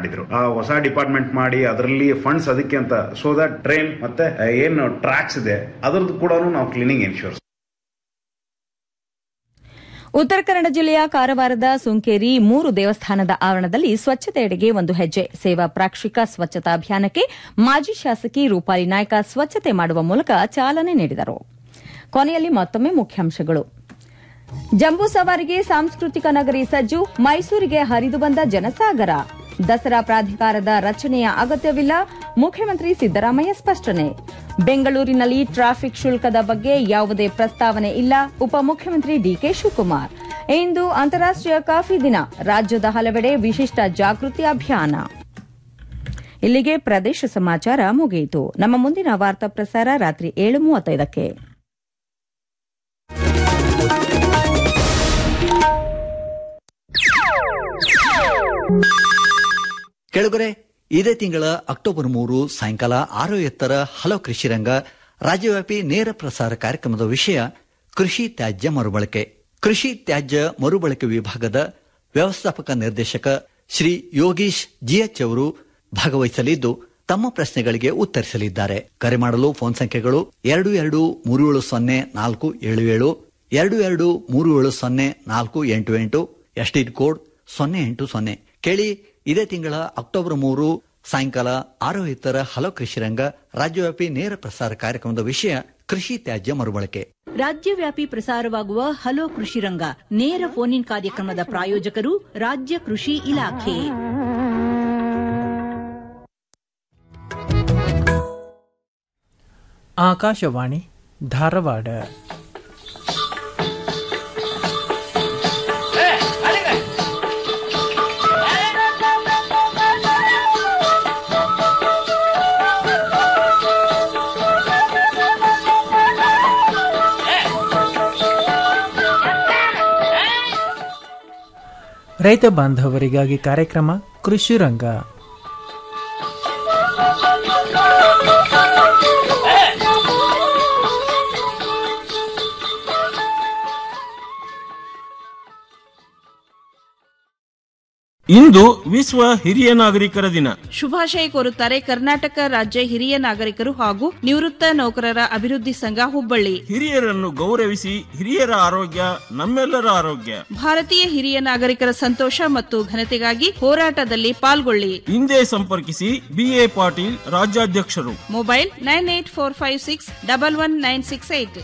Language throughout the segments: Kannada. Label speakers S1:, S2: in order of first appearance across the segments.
S1: ಮಾಡಿದ್ರು ಆ ಹೊಸ ಡಿಪಾರ್ಟ್ಮೆಂಟ್ ಮಾಡಿ ಅದರಲ್ಲಿ ಫಂಡ್ಸ್ ಅದಕ್ಕೆ ಅಂತ ಸೊ ದಟ್ ಟ್ರೈನ್ ಮತ್ತೆ ಏನು ಟ್ರ್ಯಾಕ್ಸ್ ಇದೆ ಅದರದ್ದು ಕೂಡ ನಾವು ಕ್ಲೀನಿಂಗ್ ಇನ್ಶೂರ್
S2: ಉತ್ತರ ಕನ್ನಡ ಜಿಲ್ಲೆಯ ಕಾರವಾರದ ಸುಂಕೇರಿ ಮೂರು ದೇವಸ್ಥಾನದ ಆವರಣದಲ್ಲಿ ಸ್ವಚ್ಛತೆಯೆಡೆಗೆ ಒಂದು ಹೆಜ್ಜೆ ಸೇವಾ ಪ್ರಾಕ್ಷಿಕ ಸ್ವಚ್ಛತಾ ಅಭಿಯಾನಕ್ಕೆ ಮಾಜಿ ಶಾಸಕಿ ರೂಪಾಲಿ ನಾಯ್ಕ ಸ್ವಚ್ಛತೆ ಮಾಡುವ ಮೂಲಕ ಚಾಲನೆ ನೀಡಿದರು ಕೊನೆಯಲ್ಲಿ ಮತ್ತೊಮ್ಮೆ ಮುಖ್ಯಾಂಶಗಳು ಜಂಬೂ ಸವಾರಿಗೆ ಸಾಂಸ್ಕೃತಿಕ ನಗರಿ ಸಜ್ಜು ಮೈಸೂರಿಗೆ ಹರಿದು ಬಂದ ಜನಸಾಗರ ದಸರಾ ಪ್ರಾಧಿಕಾರದ ರಚನೆಯ ಅಗತ್ಯವಿಲ್ಲ ಮುಖ್ಯಮಂತ್ರಿ ಸಿದ್ದರಾಮಯ್ಯ ಸ್ಪಷ್ಟನೆ ಬೆಂಗಳೂರಿನಲ್ಲಿ ಟ್ರಾಫಿಕ್ ಶುಲ್ಕದ ಬಗ್ಗೆ ಯಾವುದೇ ಪ್ರಸ್ತಾವನೆ ಇಲ್ಲ ಉಪಮುಖ್ಯಮಂತ್ರಿ ಡಿಕೆ ಶಿವಕುಮಾರ್ ಇಂದು ಅಂತಾರಾಷ್ಟೀಯ ಕಾಫಿ ದಿನ ರಾಜ್ಯದ ಹಲವೆಡೆ ವಿಶಿಷ್ಟ ಜಾಗೃತಿ ಅಭಿಯಾನ ಇಲ್ಲಿಗೆ ಪ್ರದೇಶ ಸಮಾಚಾರ ಮುಗಿಯಿತು ನಮ್ಮ ಮುಂದಿನ ವಾರ್ತಾ ಪ್ರಸಾರ ರಾತ್ರಿ ಏಳು ಮೂವತ್ತೈದಕ್ಕೆ
S3: ಕೆಳಗರೆ ಇದೇ ತಿಂಗಳ ಅಕ್ಟೋಬರ್ ಮೂರು ಸಾಯಂಕಾಲ ಆರು ಎತ್ತರ ಹಲೋ ಕೃಷಿ ರಂಗ ರಾಜ್ಯವ್ಯಾಪಿ ನೇರ ಪ್ರಸಾರ ಕಾರ್ಯಕ್ರಮದ ವಿಷಯ ಕೃಷಿ ತ್ಯಾಜ್ಯ ಮರುಬಳಕೆ ಕೃಷಿ ತ್ಯಾಜ್ಯ ಮರುಬಳಕೆ ವಿಭಾಗದ ವ್ಯವಸ್ಥಾಪಕ ನಿರ್ದೇಶಕ ಶ್ರೀ ಯೋಗೀಶ್ ಜಿಎಚ್ ಅವರು ಭಾಗವಹಿಸಲಿದ್ದು ತಮ್ಮ ಪ್ರಶ್ನೆಗಳಿಗೆ ಉತ್ತರಿಸಲಿದ್ದಾರೆ ಕರೆ ಮಾಡಲು ಫೋನ್ ಸಂಖ್ಯೆಗಳು ಎರಡು ಎರಡು ಮೂರು ಏಳು ಸೊನ್ನೆ ನಾಲ್ಕು ಏಳು ಏಳು ಎರಡು ಎರಡು ಮೂರು ಏಳು ಸೊನ್ನೆ ನಾಲ್ಕು ಎಂಟು ಎಂಟು ಎಸ್ಟಿಡ್ ಕೋಡ್ ಸೊನ್ನೆ ಎಂಟು ಸೊನ್ನೆ ಕೇಳಿ ಇದೇ ತಿಂಗಳ ಅಕ್ಟೋಬರ್ ಮೂರು ಸಾಯಂಕಾಲ ಆರು ಇತರ ಹಲೋ ಕೃಷಿ ರಂಗ ರಾಜ್ಯವ್ಯಾಪಿ ನೇರ ಪ್ರಸಾರ ಕಾರ್ಯಕ್ರಮದ ವಿಷಯ ಕೃಷಿ ತ್ಯಾಜ್ಯ ಮರುಬಳಕೆ
S4: ರಾಜ್ಯವ್ಯಾಪಿ ಪ್ರಸಾರವಾಗುವ ಹಲೋ ಕೃಷಿ ರಂಗ ನೇರ ಫೋನ್ ಇನ್ ಕಾರ್ಯಕ್ರಮದ ಪ್ರಾಯೋಜಕರು ರಾಜ್ಯ ಕೃಷಿ ಇಲಾಖೆ
S5: ಆಕಾಶವಾಣಿ ಧಾರವಾಡ ರೈತ ಬಾಂಧವರಿಗಾಗಿ ಕಾರ್ಯಕ್ರಮ ಕೃಷಿ ರಂಗ
S6: ಇಂದು ವಿಶ್ವ ಹಿರಿಯ ನಾಗರಿಕರ ದಿನ
S7: ಶುಭಾಶಯ ಕೋರುತ್ತಾರೆ ಕರ್ನಾಟಕ ರಾಜ್ಯ ಹಿರಿಯ ನಾಗರಿಕರು ಹಾಗೂ ನಿವೃತ್ತ ನೌಕರರ ಅಭಿವೃದ್ಧಿ ಸಂಘ ಹುಬ್ಬಳ್ಳಿ
S6: ಹಿರಿಯರನ್ನು ಗೌರವಿಸಿ ಹಿರಿಯರ ಆರೋಗ್ಯ ನಮ್ಮೆಲ್ಲರ ಆರೋಗ್ಯ
S7: ಭಾರತೀಯ ಹಿರಿಯ ನಾಗರಿಕರ ಸಂತೋಷ ಮತ್ತು ಘನತೆಗಾಗಿ ಹೋರಾಟದಲ್ಲಿ ಪಾಲ್ಗೊಳ್ಳಿ
S6: ಹಿಂದೆ ಸಂಪರ್ಕಿಸಿ ಬಿಎ ಪಾಟೀಲ್ ರಾಜ್ಯಾಧ್ಯಕ್ಷರು
S7: mobile nine eight four five six double one nine six eight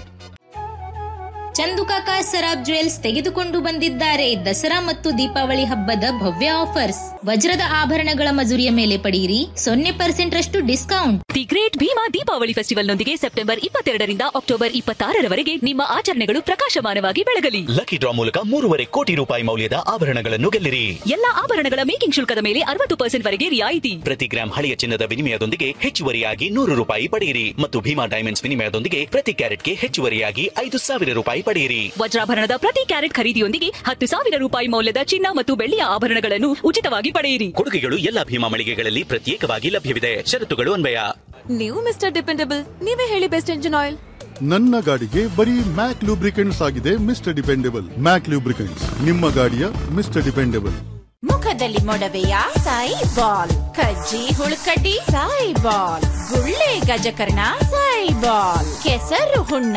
S8: Chandukaka Saraf jewels ತೆಗೆದುಕೊಂಡು ಬಂದಿದ್ದಾರೆ ದಸರಾ ಮತ್ತು ದೀಪಾವಳಿ ಹಬ್ಬದ ಭವ್ಯ ಆಫರ್ಸ್ ವಜ್ರದ ಆಭರಣಗಳ ಮಜೂರಿಯ ಮೇಲೆ ಪಡೆಯಿರಿ ಸೊನ್ನೆ ಪರ್ಸೆಂಟ್ ರಷ್ಟು discount
S9: the great Bhima Deepavali ಫೆಸ್ಟಿವಲ್ನೊಂದಿಗೆ ಸೆಪ್ಟೆಂಬರ್ ಇಪ್ಪತ್ತೆರಡರಿಂದ ಅಕ್ಟೋಬರ್ ಇಪ್ಪತ್ತಾರರವರೆಗೆ ನಿಮ್ಮ ಆಚರಣೆಗಳು ಪ್ರಕಾಶಮಾನವಾಗಿ ಬೆಳಗಲಿ
S10: ಲಕ್ಕಿ ಡ್ರಾ ಮೂಲಕ ಮೂರುವರೆ ಕೋಟಿ ರೂಪಾಯಿ ಮೌಲ್ಯದ ಆಭರಣಗಳನ್ನು ಗೆಲ್ಲಿರಿ
S9: ಎಲ್ಲಾ ಆಭರಣಗಳ ಮೇಕಿಂಗ್ ಶುಲ್ಕದ ಮೇಲೆ ಅರವತ್ತು ಪರ್ಸೆಂಟ್ ವರೆಗೆ ರಿಯಾಯಿತಿ
S10: ಪ್ರತಿ ಗ್ರಾಂ ಹಳೆಯ ಚಿನ್ನದ ವಿನಿಮಯದೊಂದಿಗೆ ಹೆಚ್ಚುವರಿಯಾಗಿ ನೂರು ರೂಪಾಯಿ ಪಡೆಯಿರಿ ಮತ್ತು ಭೀಮಾ ಡೈಮಂಡ್ಸ್ ವಿನಿಮಯದೊಂದಿಗೆ ಪ್ರತಿ ಕ್ಯಾರೆಟ್ಗೆ ಹೆಚ್ಚುವರಿಯಾಗಿ ಐದು ಸಾವಿರ ರೂಪಾಯಿ ಪಡೆಯಿರಿ
S9: ವಜ್ರಾಭರಣದ ಪ್ರತಿ ಕ್ಯಾರೆಟ್ ಖರೀದಿಯೊಂದಿಗೆ ಹತ್ತು ಸಾವಿರ ರೂಪಾಯಿ ಮೌಲ್ಯದ ಚಿನ್ನ ಮತ್ತು ಬೆಳ್ಳಿಯ ಆಭರಣಗಳನ್ನು ಉಚಿತವಾಗಿ ಪಡೆಯಿರಿ
S10: ಕೊಡುಗೆಗಳು ಎಲ್ಲಾ ಭೀಮಾ ಮಳಿಗೆಗಳಲ್ಲಿ ಪ್ರತ್ಯೇಕವಾಗಿ ಲಭ್ಯವಿದೆ ಷರತ್ತುಗಳು ಅನ್ವಯ
S11: ನೀವು ಮಿಸ್ಟರ್ ಡಿಪೆಂಡಬಲ್ ನೀವೇ ಹೇಳಿ ಬೆಸ್ಟ್ ಇಂಜಿನ್ ಆಯಿಲ್
S12: ನನ್ನ ಗಾಡಿಗೆ ಬರೀ ಮ್ಯಾಕ್ ಲೂಬ್ರಿಕೆಂಟ್ಸ್ ಆಗಿದೆ ಮಿಸ್ಟರ್ ಡಿಪೆಂಡೆಬಲ್ ಮ್ಯಾಕ್ ಲೂಬ್ರಿಕೆಂಟ್ಸ್ ನಿಮ್ಮ ಗಾಡಿಯ ಮಿಸ್ಟರ್ ಡಿಪೆಂಡೆಬಲ್
S13: ಮುಖದಲ್ಲಿ ಮೊಡವೆಯ ಸಾಯಿ ಬಾಲ್ ಕಜ್ಜಿ ಹುಳುಕಡ್ಡಿ ಸಾಯಿ ಬಾಲ್ ಗುಳ್ಳೆ ಗಜಕರ್ಣ ಸಾಯಿ ಬಾಲ್ ಕೆಸರು ಹುಣ್ಣ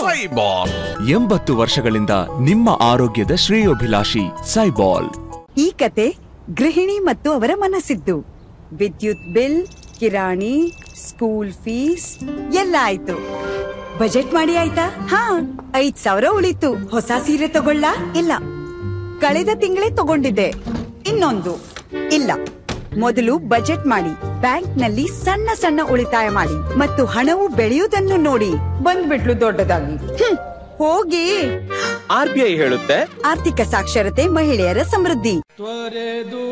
S14: ಎಂಬತ್ತು ವರ್ಷಗಳಿಂದ ನಿಮ್ಮ ಆರೋಗ್ಯದ ಶ್ರೇಯೋಭಿಲಾಷಿ ಸೈಬಾಲ್
S15: ಈ ಕತೆ ಗೃಹಿಣಿ ಮತ್ತು ಅವರ ಮನಸ್ಸಿದ್ದು ವಿದ್ಯುತ್ ಬಿಲ್ ಕಿರಾಣಿ ಸ್ಕೂಲ್ ಫೀಸ್ ಎಲ್ಲ ಆಯ್ತು ಬಜೆಟ್ ಮಾಡಿ ಆಯ್ತಾ ಹಾ ಐದ್ ಸಾವಿರ ಉಳಿತು ಹೊಸ ಸೀರೆ ತಗೊಳ್ಳ ಇಲ್ಲ ಕಳೆದ ತಿಂಗಳೇ ತಗೊಂಡಿದ್ದೆ ಇನ್ನೊಂದು ಇಲ್ಲ ಮೊದಲು ಬಜೆಟ್ ಮಾಡಿ ಬ್ಯಾಂಕ್ನಲ್ಲಿ ಸಣ್ಣ ಸಣ್ಣ ಉಳಿತಾಯ ಮಾಡಿ ಮತ್ತು ಹಣವು ಬೆಳೆಯುವುದನ್ನು ನೋಡಿ ಬಂದ್ಬಿಟ್ಲು ದೊಡ್ಡದಾಗಿ ಹ್ಮ್, ಹೋಗಿ
S14: ಆರ್ಬಿಐ ಹೇಳುತ್ತೆ
S15: ಆರ್ಥಿಕ ಸಾಕ್ಷರತೆ ಮಹಿಳೆಯರ ಸಮೃದ್ಧಿ
S16: ತ್ವರೆದು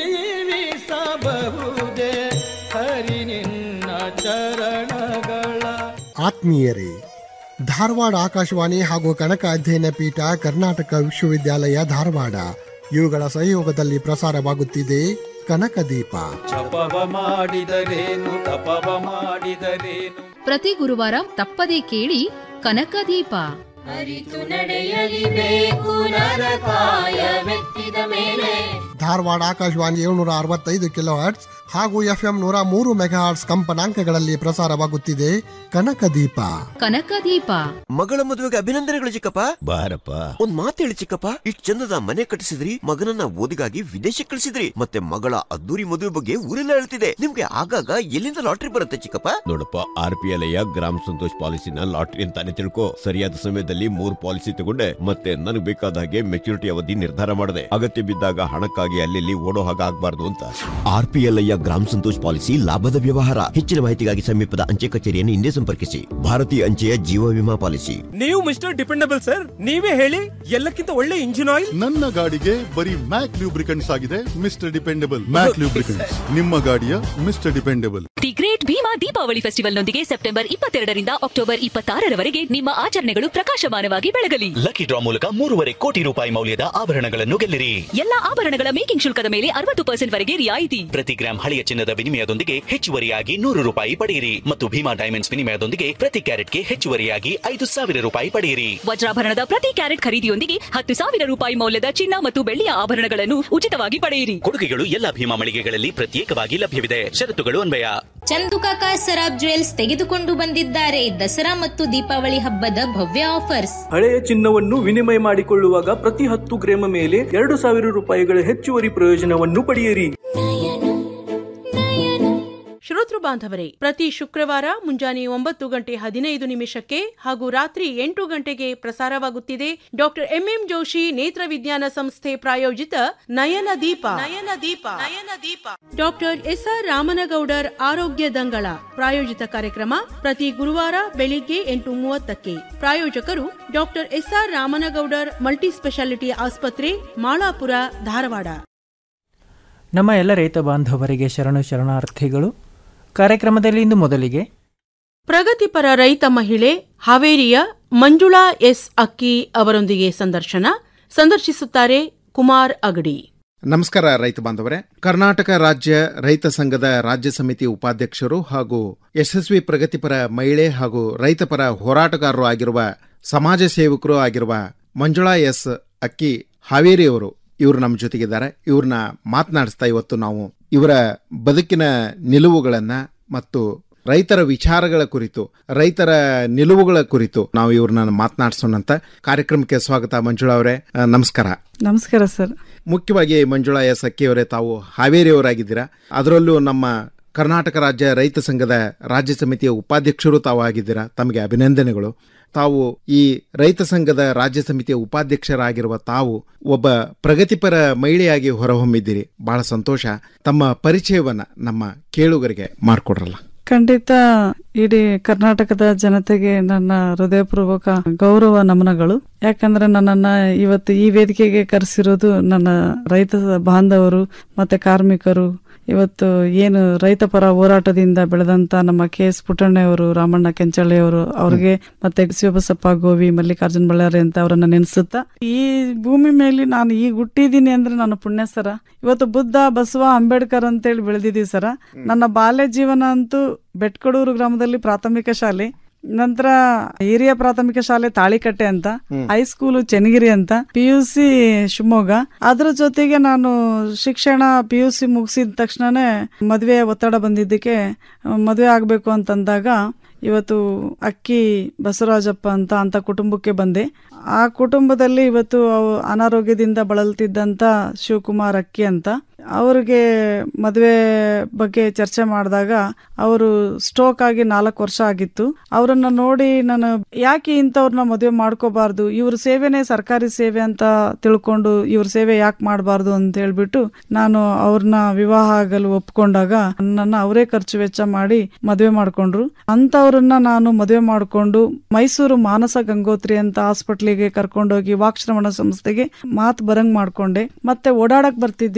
S16: ಜೀವಿಸಬಹುದೇ ಹರಿ ನಿನ್ನ ಚರಣಗಳ
S17: ಆತ್ಮೀಯರೇ ಧಾರವಾಡ ಆಕಾಶವಾಣಿ ಹಾಗೂ ಕನಕ ಅಧ್ಯಯನ ಪೀಠ ಕರ್ನಾಟಕ ವಿಶ್ವವಿದ್ಯಾಲಯ ಧಾರವಾಡ ಇವುಗಳ ಸಹಯೋಗದಲ್ಲಿ ಪ್ರಸಾರವಾಗುತ್ತಿದೆ ಕನಕ ದೀಪ
S16: ಜಪವ ಮಾಡಿದರೇನು ತಪವ ಮಾಡಿದರೇನು
S18: ಪ್ರತಿ ಗುರುವಾರ ತಪ್ಪದೇ ಕೇಳಿ ಕನಕದೀಪ
S13: ಅರಿತು ನಡೆಯಲಿಬೇಕು ನರಕಾಯವೆತ್ತಿ ಒತ್ತಿದ ಮೇಲೆ
S17: ಧಾರವಾಡ ಆಕಾಶವಾಣಿ ಏಳ್ನೂರ ಅರವತ್ತೈದು ಕಿಲೋ ಹರ್ಟ್ಸ್ ಹಾಗೂ ಎಫ್ಎಂ ನೂರ ಮೂರು ಮೆಗಾ ಹರ್ಟ್ಸ್ ಕಂಪನಾಂಕಗಳಲ್ಲಿ ಪ್ರಸಾರವಾಗುತ್ತಿದೆ ಕನಕದೀಪ
S18: ಕನಕದೀಪ
S19: ಮಗಳ ಮದುವೆಗೆ ಅಭಿನಂದನೆಗಳು ಚಿಕ್ಕಪ್ಪ ಬಾರಪ್ಪ ಒಂದ್ ಮಾತು ಹೇಳಿ ಚಿಕ್ಕಪ್ಪ ಇಷ್ಟ್ ಚಂದದ ಮನೆ ಕಟ್ಟಿಸಿದ್ರಿ ಮಗನನ್ನ ಓದಿಗಾಗಿ ವಿದೇಶಕ್ಕೆ ಕಳಿಸಿದ್ರಿ ಮತ್ತೆ ಮಗಳ ಅದ್ದೂರಿ ಮದುವೆ ಬಗ್ಗೆ ಊರೆಲ್ಲ ಹೇಳ್ತಿದೆ ನಿಮ್ಗೆ ಆಗಾಗ ಎಲ್ಲಿಂದ ಲಾಟ್ರಿ ಬರುತ್ತೆ ಚಿಕ್ಕಪ್ಪ
S20: ನೋಡಪ್ಪ ಆರ್ ಪಿ ಎಲ್ ಗ್ರಾಮ ಸಂತೋಷ್ ಪಾಲಿಸಿನ ಲಾಟ್ರಿ ಅಂತಾನೆ ತಿಳ್ಕೊ ಸರಿಯಾದ ಸಮಯದಲ್ಲಿ ಮೂರ್ ಪಾಲಿಸಿ ತಗೊಂಡೆ ಮತ್ತೆ ನನಗೆ ಬೇಕಾದ ಹಾಗೆ ಮೆಚುರಿಟಿ ಅವಧಿ ನಿರ್ಧಾರ ಮಾಡಿದೆ ಅಗತ್ಯ ಬಿದ್ದಾಗ ಹಣಕ್ಕಾಗಿ ಅಲ್ಲಿ ಓಡೋ ಹಾಗೆ ಆಗ್ಬಾರ್ದು ಅಂತ
S19: ಆರ್ ಪಿ ಎಲ್ ಗ್ರಾಮ ಸಂತೋಷ್ ಪಾಲಿಸಿ ಲಾಭದ ವ್ಯವಹಾರ ಹೆಚ್ಚಿನ ಮಾಹಿತಿಗಾಗಿ ಸಮೀಪದ ಅಂಚೆ ಕಚೇರಿಯನ್ನು ಹಿಂದೆ ಸಂಪರ್ಕಿಸಿ ಭಾರತೀಯ ಅಂಚೆಯ ಜೀವ ವಿಮಾ ಪಾಲಿಸಿ
S21: ನೀವು ಮಿಸ್ಟರ್ ಡಿಪೆಂಡಬಲ್ ಸರ್ ನೀವೇ ಹೇಳಿ ಎಲ್ಲಕ್ಕಿಂತ ಒಳ್ಳೆ ಇಂಜಿನ್ ಆಯಿಲ್
S12: ನನ್ನ ಗಾಡಿಗೆ ಬರೀ ಮ್ಯಾಕ್ ಲೂಬ್ರಿಕೆಂಟ್ಸ್ ಆಗಿದೆ ಮಿಸ್ಟರ್ ಡಿಪೆಂಡಬಲ್ ಮ್ಯಾಕ್ ಲೂಬ್ರಿಕೆಂಟ್ಸ್ ನಿಮ್ಮ ಗಾಡಿಯ mister dependable
S9: the great Bhima Deepavali ಫೆಸ್ಟಿವಲ್ನೊಂದಿಗೆ ಸೆಪ್ಟೆಂಬರ್ ಇಪ್ಪತ್ತೆರಡರಿಂದ ಅಕ್ಟೋಬರ್ ಇಪ್ಪತ್ತಾರರವರೆಗೆ ನಿಮ್ಮ ಆಚರಣೆಗಳು ಪ್ರಕಾಶಮಾನವಾಗಿ ಬೆಳಗಲಿ
S10: ಲಕ್ಕಿ ಡ್ರಾ ಮೂಲಕ ಮೂರುವರೆ ಕೋಟಿ ರೂಪಾಯಿ ಮೌಲ್ಯದ ಆಭರಣಗಳನ್ನು ಗೆಲ್ಲಿರಿ
S9: ಎಲ್ಲಾ ಆಭರಣಗಳ ಮೇಕಿಂಗ್ ಶುಲ್ಕದ ಮೇಲೆ ಅರವತ್ತು ಪರ್ಸೆಂಟ್ ವರೆಗೆ ರಿಯಾಯಿತಿ
S10: ಪ್ರತಿ ಗ್ರಾಂ ಹಳೆಯ ಚಿನ್ನದ ವಿನಿಮಯದೊಂದಿಗೆ ಹೆಚ್ಚುವರಿಯಾಗಿ ನೂರು ರೂಪಾಯಿ ಪಡೆಯಿರಿ ಮತ್ತು ಭೀಮಾ ಡೈಮಂಡ್ಸ್ ವಿನಿಮಯದೊಂದಿಗೆ ಪ್ರತಿ ಕ್ಯಾರೆಟ್ಗೆ ಹೆಚ್ಚುವರಿಯಾಗಿ ಐದು ಸಾವಿರ ರೂಪಾಯಿ ಪಡೆಯಿರಿ
S9: ವಜ್ರಾಭರಣದ ಪ್ರತಿ ಕ್ಯಾರೆಟ್ ಖರೀದಿಯೊಂದಿಗೆ ಹತ್ತು ಸಾವಿರ ರೂಪಾಯಿ ಮೌಲ್ಯದ ಚಿನ್ನ ಮತ್ತು ಬೆಳ್ಳಿಯ ಆಭರಣಗಳನ್ನು ಉಚಿತವಾಗಿ ಪಡೆಯಿರಿ
S10: ಕೊಡುಗೆಗಳು ಎಲ್ಲಾ ಭೀಮಾ ಮಳಿಗೆಗಳಲ್ಲಿ ಪ್ರತ್ಯೇಕವಾಗಿ ಲಭ್ಯವಿದೆ ಷರತ್ತುಗಳು ಅನ್ವಯ
S8: ಚಂದುಕಾಕ ಸರಾಬ್ ಜ್ಯುವೆಲ್ಸ್ ತೆಗೆದುಕೊಂಡು ಬಂದಿದ್ದಾರೆ ದಸರಾ ಮತ್ತು ದೀಪಾವಳಿ ಹಬ್ಬದ ಭವ್ಯ ಆಫರ್ಸ್
S22: ಹಳೆಯ ಚಿನ್ನವನ್ನು ವಿನಿಮಯ ಮಾಡಿಕೊಳ್ಳುವಾಗ ಪ್ರತಿ ಹತ್ತು ಗ್ರಾಮ ಮೇಲೆ ಎರಡು ಸಾವಿರ ರೂಪಾಯಿಗಳ ಹೆಚ್ಚುವರಿ ಪ್ರಯೋಜನವನ್ನು ಪಡೆಯಿರಿ
S23: ಶ್ರೋತೃ ಬಾಂಧವರೇ ಪ್ರತಿ ಶುಕ್ರವಾರ ಮುಂಜಾನೆ ಒಂಬತ್ತು ಗಂಟೆ ಹದಿನೈದು ನಿಮಿಷಕ್ಕೆ ಹಾಗೂ ರಾತ್ರಿ ಎಂಟು ಗಂಟೆಗೆ ಪ್ರಸಾರವಾಗುತ್ತಿದೆ ಡಾಕ್ಟರ್ ಎಂಎಂ ಜೋಶಿ ನೇತ್ರ ವಿಜ್ಞಾನ ಸಂಸ್ಥೆ ಪ್ರಾಯೋಜಿತ ನಯನ ದೀಪ ನಯನ ದೀಪ ನಯನ ದೀಪ ಡಾಕ್ಟರ್ ಎಸ್ಆರ್ ರಾಮನಗೌಡರ್ ಆರೋಗ್ಯ ದಂಗಳ ಪ್ರಾಯೋಜಿತ ಕಾರ್ಯಕ್ರಮ ಪ್ರತಿ ಗುರುವಾರ ಬೆಳಿಗ್ಗೆ ಎಂಟು ಮೂವತ್ತಕ್ಕೆ ಪ್ರಾಯೋಜಕರು doctor SR Ramanagoudar multi speciality ಆಸ್ಪತ್ರೆ ಮಾಳಾಪುರ ಧಾರವಾಡ
S5: ನಮ್ಮ ಎಲ್ಲ ರೈತ ಬಾಂಧವರಿಗೆ ಶರಣು ಶರಣಾರ್ಥಿಗಳು ಕಾರ್ಯಕ್ರಮದಲ್ಲಿ ಇಂದು ಮೊದಲಿಗೆ
S23: ಪ್ರಗತಿಪರ ರೈತ ಮಹಿಳೆ ಹಾವೇರಿಯ ಮಂಜುಳಾ ಎಸ್ ಅಕ್ಕಿ ಅವರೊಂದಿಗೆ ಸಂದರ್ಶನ ಸಂದರ್ಶಿಸುತ್ತಾರೆ ಕುಮಾರ್ ಅಗಡಿ
S24: ನಮಸ್ಕಾರ ರೈತ ಬಾಂಧವರೇ ಕರ್ನಾಟಕ ರಾಜ್ಯ ರೈತ ಸಂಘದ ರಾಜ್ಯ ಸಮಿತಿ ಉಪಾಧ್ಯಕ್ಷರು ಹಾಗೂ ಯಶಸ್ವಿ ಪ್ರಗತಿಪರ ಮಹಿಳೆ ಹಾಗೂ ರೈತಪರ ಹೋರಾಟಗಾರರು ಆಗಿರುವ ಸಮಾಜ ಸೇವಕರು ಆಗಿರುವ ಮಂಜುಳಾ ಎಸ್ ಅಕ್ಕಿ ಹಾವೇರಿಯವರು ಇವರು ನಮ್ಮ ಜೊತೆಗಿದ್ದಾರೆ ಇವ್ರನ್ನ ಮಾತನಾಡಿಸ್ತಾ ಇವತ್ತು ನಾವು ಇವರ ಬದುಕಿನ ನಿಲುವುಗಳನ್ನ ಮತ್ತು ರೈತರ ವಿಚಾರಗಳ ಕುರಿತು ರೈತರ ನಿಲುವುಗಳ ಕುರಿತು ನಾವು ಇವ್ರನ್ನ ಮಾತನಾಡಿಸೋಣಂತ ಕಾರ್ಯಕ್ರಮಕ್ಕೆ ಸ್ವಾಗತ ಮಂಜುಳಾ ಅವರೇ ಆ, ನಮಸ್ಕಾರ
S25: ನಮಸ್ಕಾರ ಸರ್
S24: ಮುಖ್ಯವಾಗಿ ಮಂಜುಳಾ ಎಸ್ ಅಕ್ಕಿಯವರೇ ತಾವು ಹಾವೇರಿಯವರಾಗಿದ್ದೀರಾ ಅದರಲ್ಲೂ ನಮ್ಮ ಕರ್ನಾಟಕ ರಾಜ್ಯ ರೈತ ಸಂಘದ ರಾಜ್ಯ ಸಮಿತಿಯ ಉಪಾಧ್ಯಕ್ಷರು ತಾವು ಆಗಿದ್ದೀರಾ ತಮಗೆ ಅಭಿನಂದನೆಗಳು ತಾವು ಈ ರೈತ ಸಂಘದ ರಾಜ್ಯ ಸಮಿತಿಯ ಉಪಾಧ್ಯಕ್ಷರಾಗಿರುವ ತಾವು ಒಬ್ಬ ಪ್ರಗತಿಪರ ಮಹಿಳೆಯಾಗಿ ಹೊರಹೊಮ್ಮಿದ್ದೀರಿ ಬಹಳ ಸಂತೋಷ ತಮ್ಮ ಪರಿಚಯವನ್ನ ನಮ್ಮ ಕೇಳುಗರಿಗೆ ಮಾಡಿಕೊಡ್ರಲ್ಲ
S25: ಖಂಡಿತ ಇಡೀ ಕರ್ನಾಟಕದ ಜನತೆಗೆ ನನ್ನ ಹೃದಯಪೂರ್ವಕ ಗೌರವ ನಮನಗಳು ಯಾಕಂದ್ರೆ ನನ್ನನ್ನ ಇವತ್ತು ಈ ವೇದಿಕೆಗೆ ಕರೆಸಿರೋದು ನನ್ನ ರೈತ ಬಾಂಧವರು ಮತ್ತೆ ಕಾರ್ಮಿಕರು ಇವತ್ತು ಏನು ರೈತ ಪರ ಹೋರಾಟದಿಂದ ಬೆಳೆದಂತ ನಮ್ಮ ಕೆ ಎಸ್ ಪುಟ್ಟಣ್ಣವರು ರಾಮಣ್ಣ ಕೆಂಚಳ್ಳಿಯವರು ಅವ್ರಿಗೆ ಮತ್ತೆ ಶಿವಬಸಪ್ಪ ಗೋವಿ ಮಲ್ಲಿಕಾರ್ಜುನ್ ಬಳ್ಳಾರಿ ಅಂತ ಅವರನ್ನ ನೆನೆಸುತ್ತಾ ಈ ಭೂಮಿ ಮೇಲೆ ನಾನು ಈಗ ಹುಟ್ಟಿದ್ದೀನಿ ಅಂದ್ರೆ ನಾನು ಪುಣ್ಯ ಸರ ಇವತ್ತು ಬುದ್ಧ ಬಸವ ಅಂಬೇಡ್ಕರ್ ಅಂತೇಳಿ ಬೆಳೆದಿದ್ದೀವಿ ಸರ ನನ್ನ ಬಾಲ್ಯ ಜೀವನ ಅಂತೂ ಬೆಟ್ಕಡೂರು ಗ್ರಾಮದಲ್ಲಿ ಪ್ರಾಥಮಿಕ ಶಾಲೆ ನಂತರ ಹಿರಿಯ ಪ್ರಾಥಮಿಕ ಶಾಲೆ ತಾಳಿಕಟ್ಟೆ ಅಂತ ಹೈಸ್ಕೂಲು ಚೆನ್ನಗಿರಿ ಅಂತ ಪಿ ಯು ಸಿ ಶಿವಮೊಗ್ಗ ಅದ್ರ ಜೊತೆಗೆ ನಾನು ಶಿಕ್ಷಣ ಪಿ ಯು ಸಿ ಮುಗಿಸಿದ ತಕ್ಷಣನೇ ಮದುವೆ ಒತ್ತಡ ಬಂದಿದ್ದಕ್ಕೆ ಮದುವೆ ಆಗಬೇಕು ಅಂತಂದಾಗ ಇವತ್ತು ಅಕ್ಕಿ ಬಸವರಾಜಪ್ಪ ಅಂತ ಅಂತ ಕುಟುಂಬಕ್ಕೆ ಬಂದೆ ಆ ಕುಟುಂಬದಲ್ಲಿ ಇವತ್ತು ಅವ್ ಅನಾರೋಗ್ಯದಿಂದ ಬಳಲ್ತಿದ್ದಂತ ಶಿವಕುಮಾರ್ ಅಕ್ಕಿ ಅಂತ ಅವ್ರಿಗೆ ಮದುವೆ ಬಗ್ಗೆ ಚರ್ಚೆ ಮಾಡಿದಾಗ ಅವರು ಸ್ಟ್ರೋಕ್ ಆಗಿ ನಾಲ್ಕು ವರ್ಷ ಆಗಿತ್ತು ಅವರನ್ನ ನೋಡಿ ನಾನು ಯಾಕೆ ಇಂಥವ್ರನ್ನ ಮದುವೆ ಮಾಡ್ಕೋಬಾರ್ದು ಇವ್ರ ಸೇವೆನೇ ಸರ್ಕಾರಿ ಸೇವೆ ಅಂತ ತಿಳ್ಕೊಂಡು ಇವ್ರ ಸೇವೆ ಯಾಕೆ ಮಾಡಬಾರ್ದು ಅಂತ ಹೇಳ್ಬಿಟ್ಟು ನಾನು ಅವ್ರನ್ನ ವಿವಾಹ ಆಗಲು ಒಪ್ಕೊಂಡಾಗ ನನ್ನ ಅವರೇ ಖರ್ಚು ವೆಚ್ಚ ಮಾಡಿ ಮದುವೆ ಮಾಡ್ಕೊಂಡ್ರು ಅಂತವ್ರನ್ನ ನಾನು ಮದುವೆ ಮಾಡ್ಕೊಂಡು ಮೈಸೂರು ಮಾನಸ ಗಂಗೋತ್ರಿ ಅಂತ ಹಾಸ್ಪಿಟ್ಲಿಗೆ ಕರ್ಕೊಂಡೋಗಿ ವಾಕ್ಶ್ರಮಣ ಸಂಸ್ಥೆಗೆ ಮಾತು ಬರಂಗ್ ಮಾಡ್ಕೊಂಡೆ ಮತ್ತೆ ಓಡಾಡಕ್ ಬರ್ತಿದ್ದಿಲ್ಲ ಕೇರಳ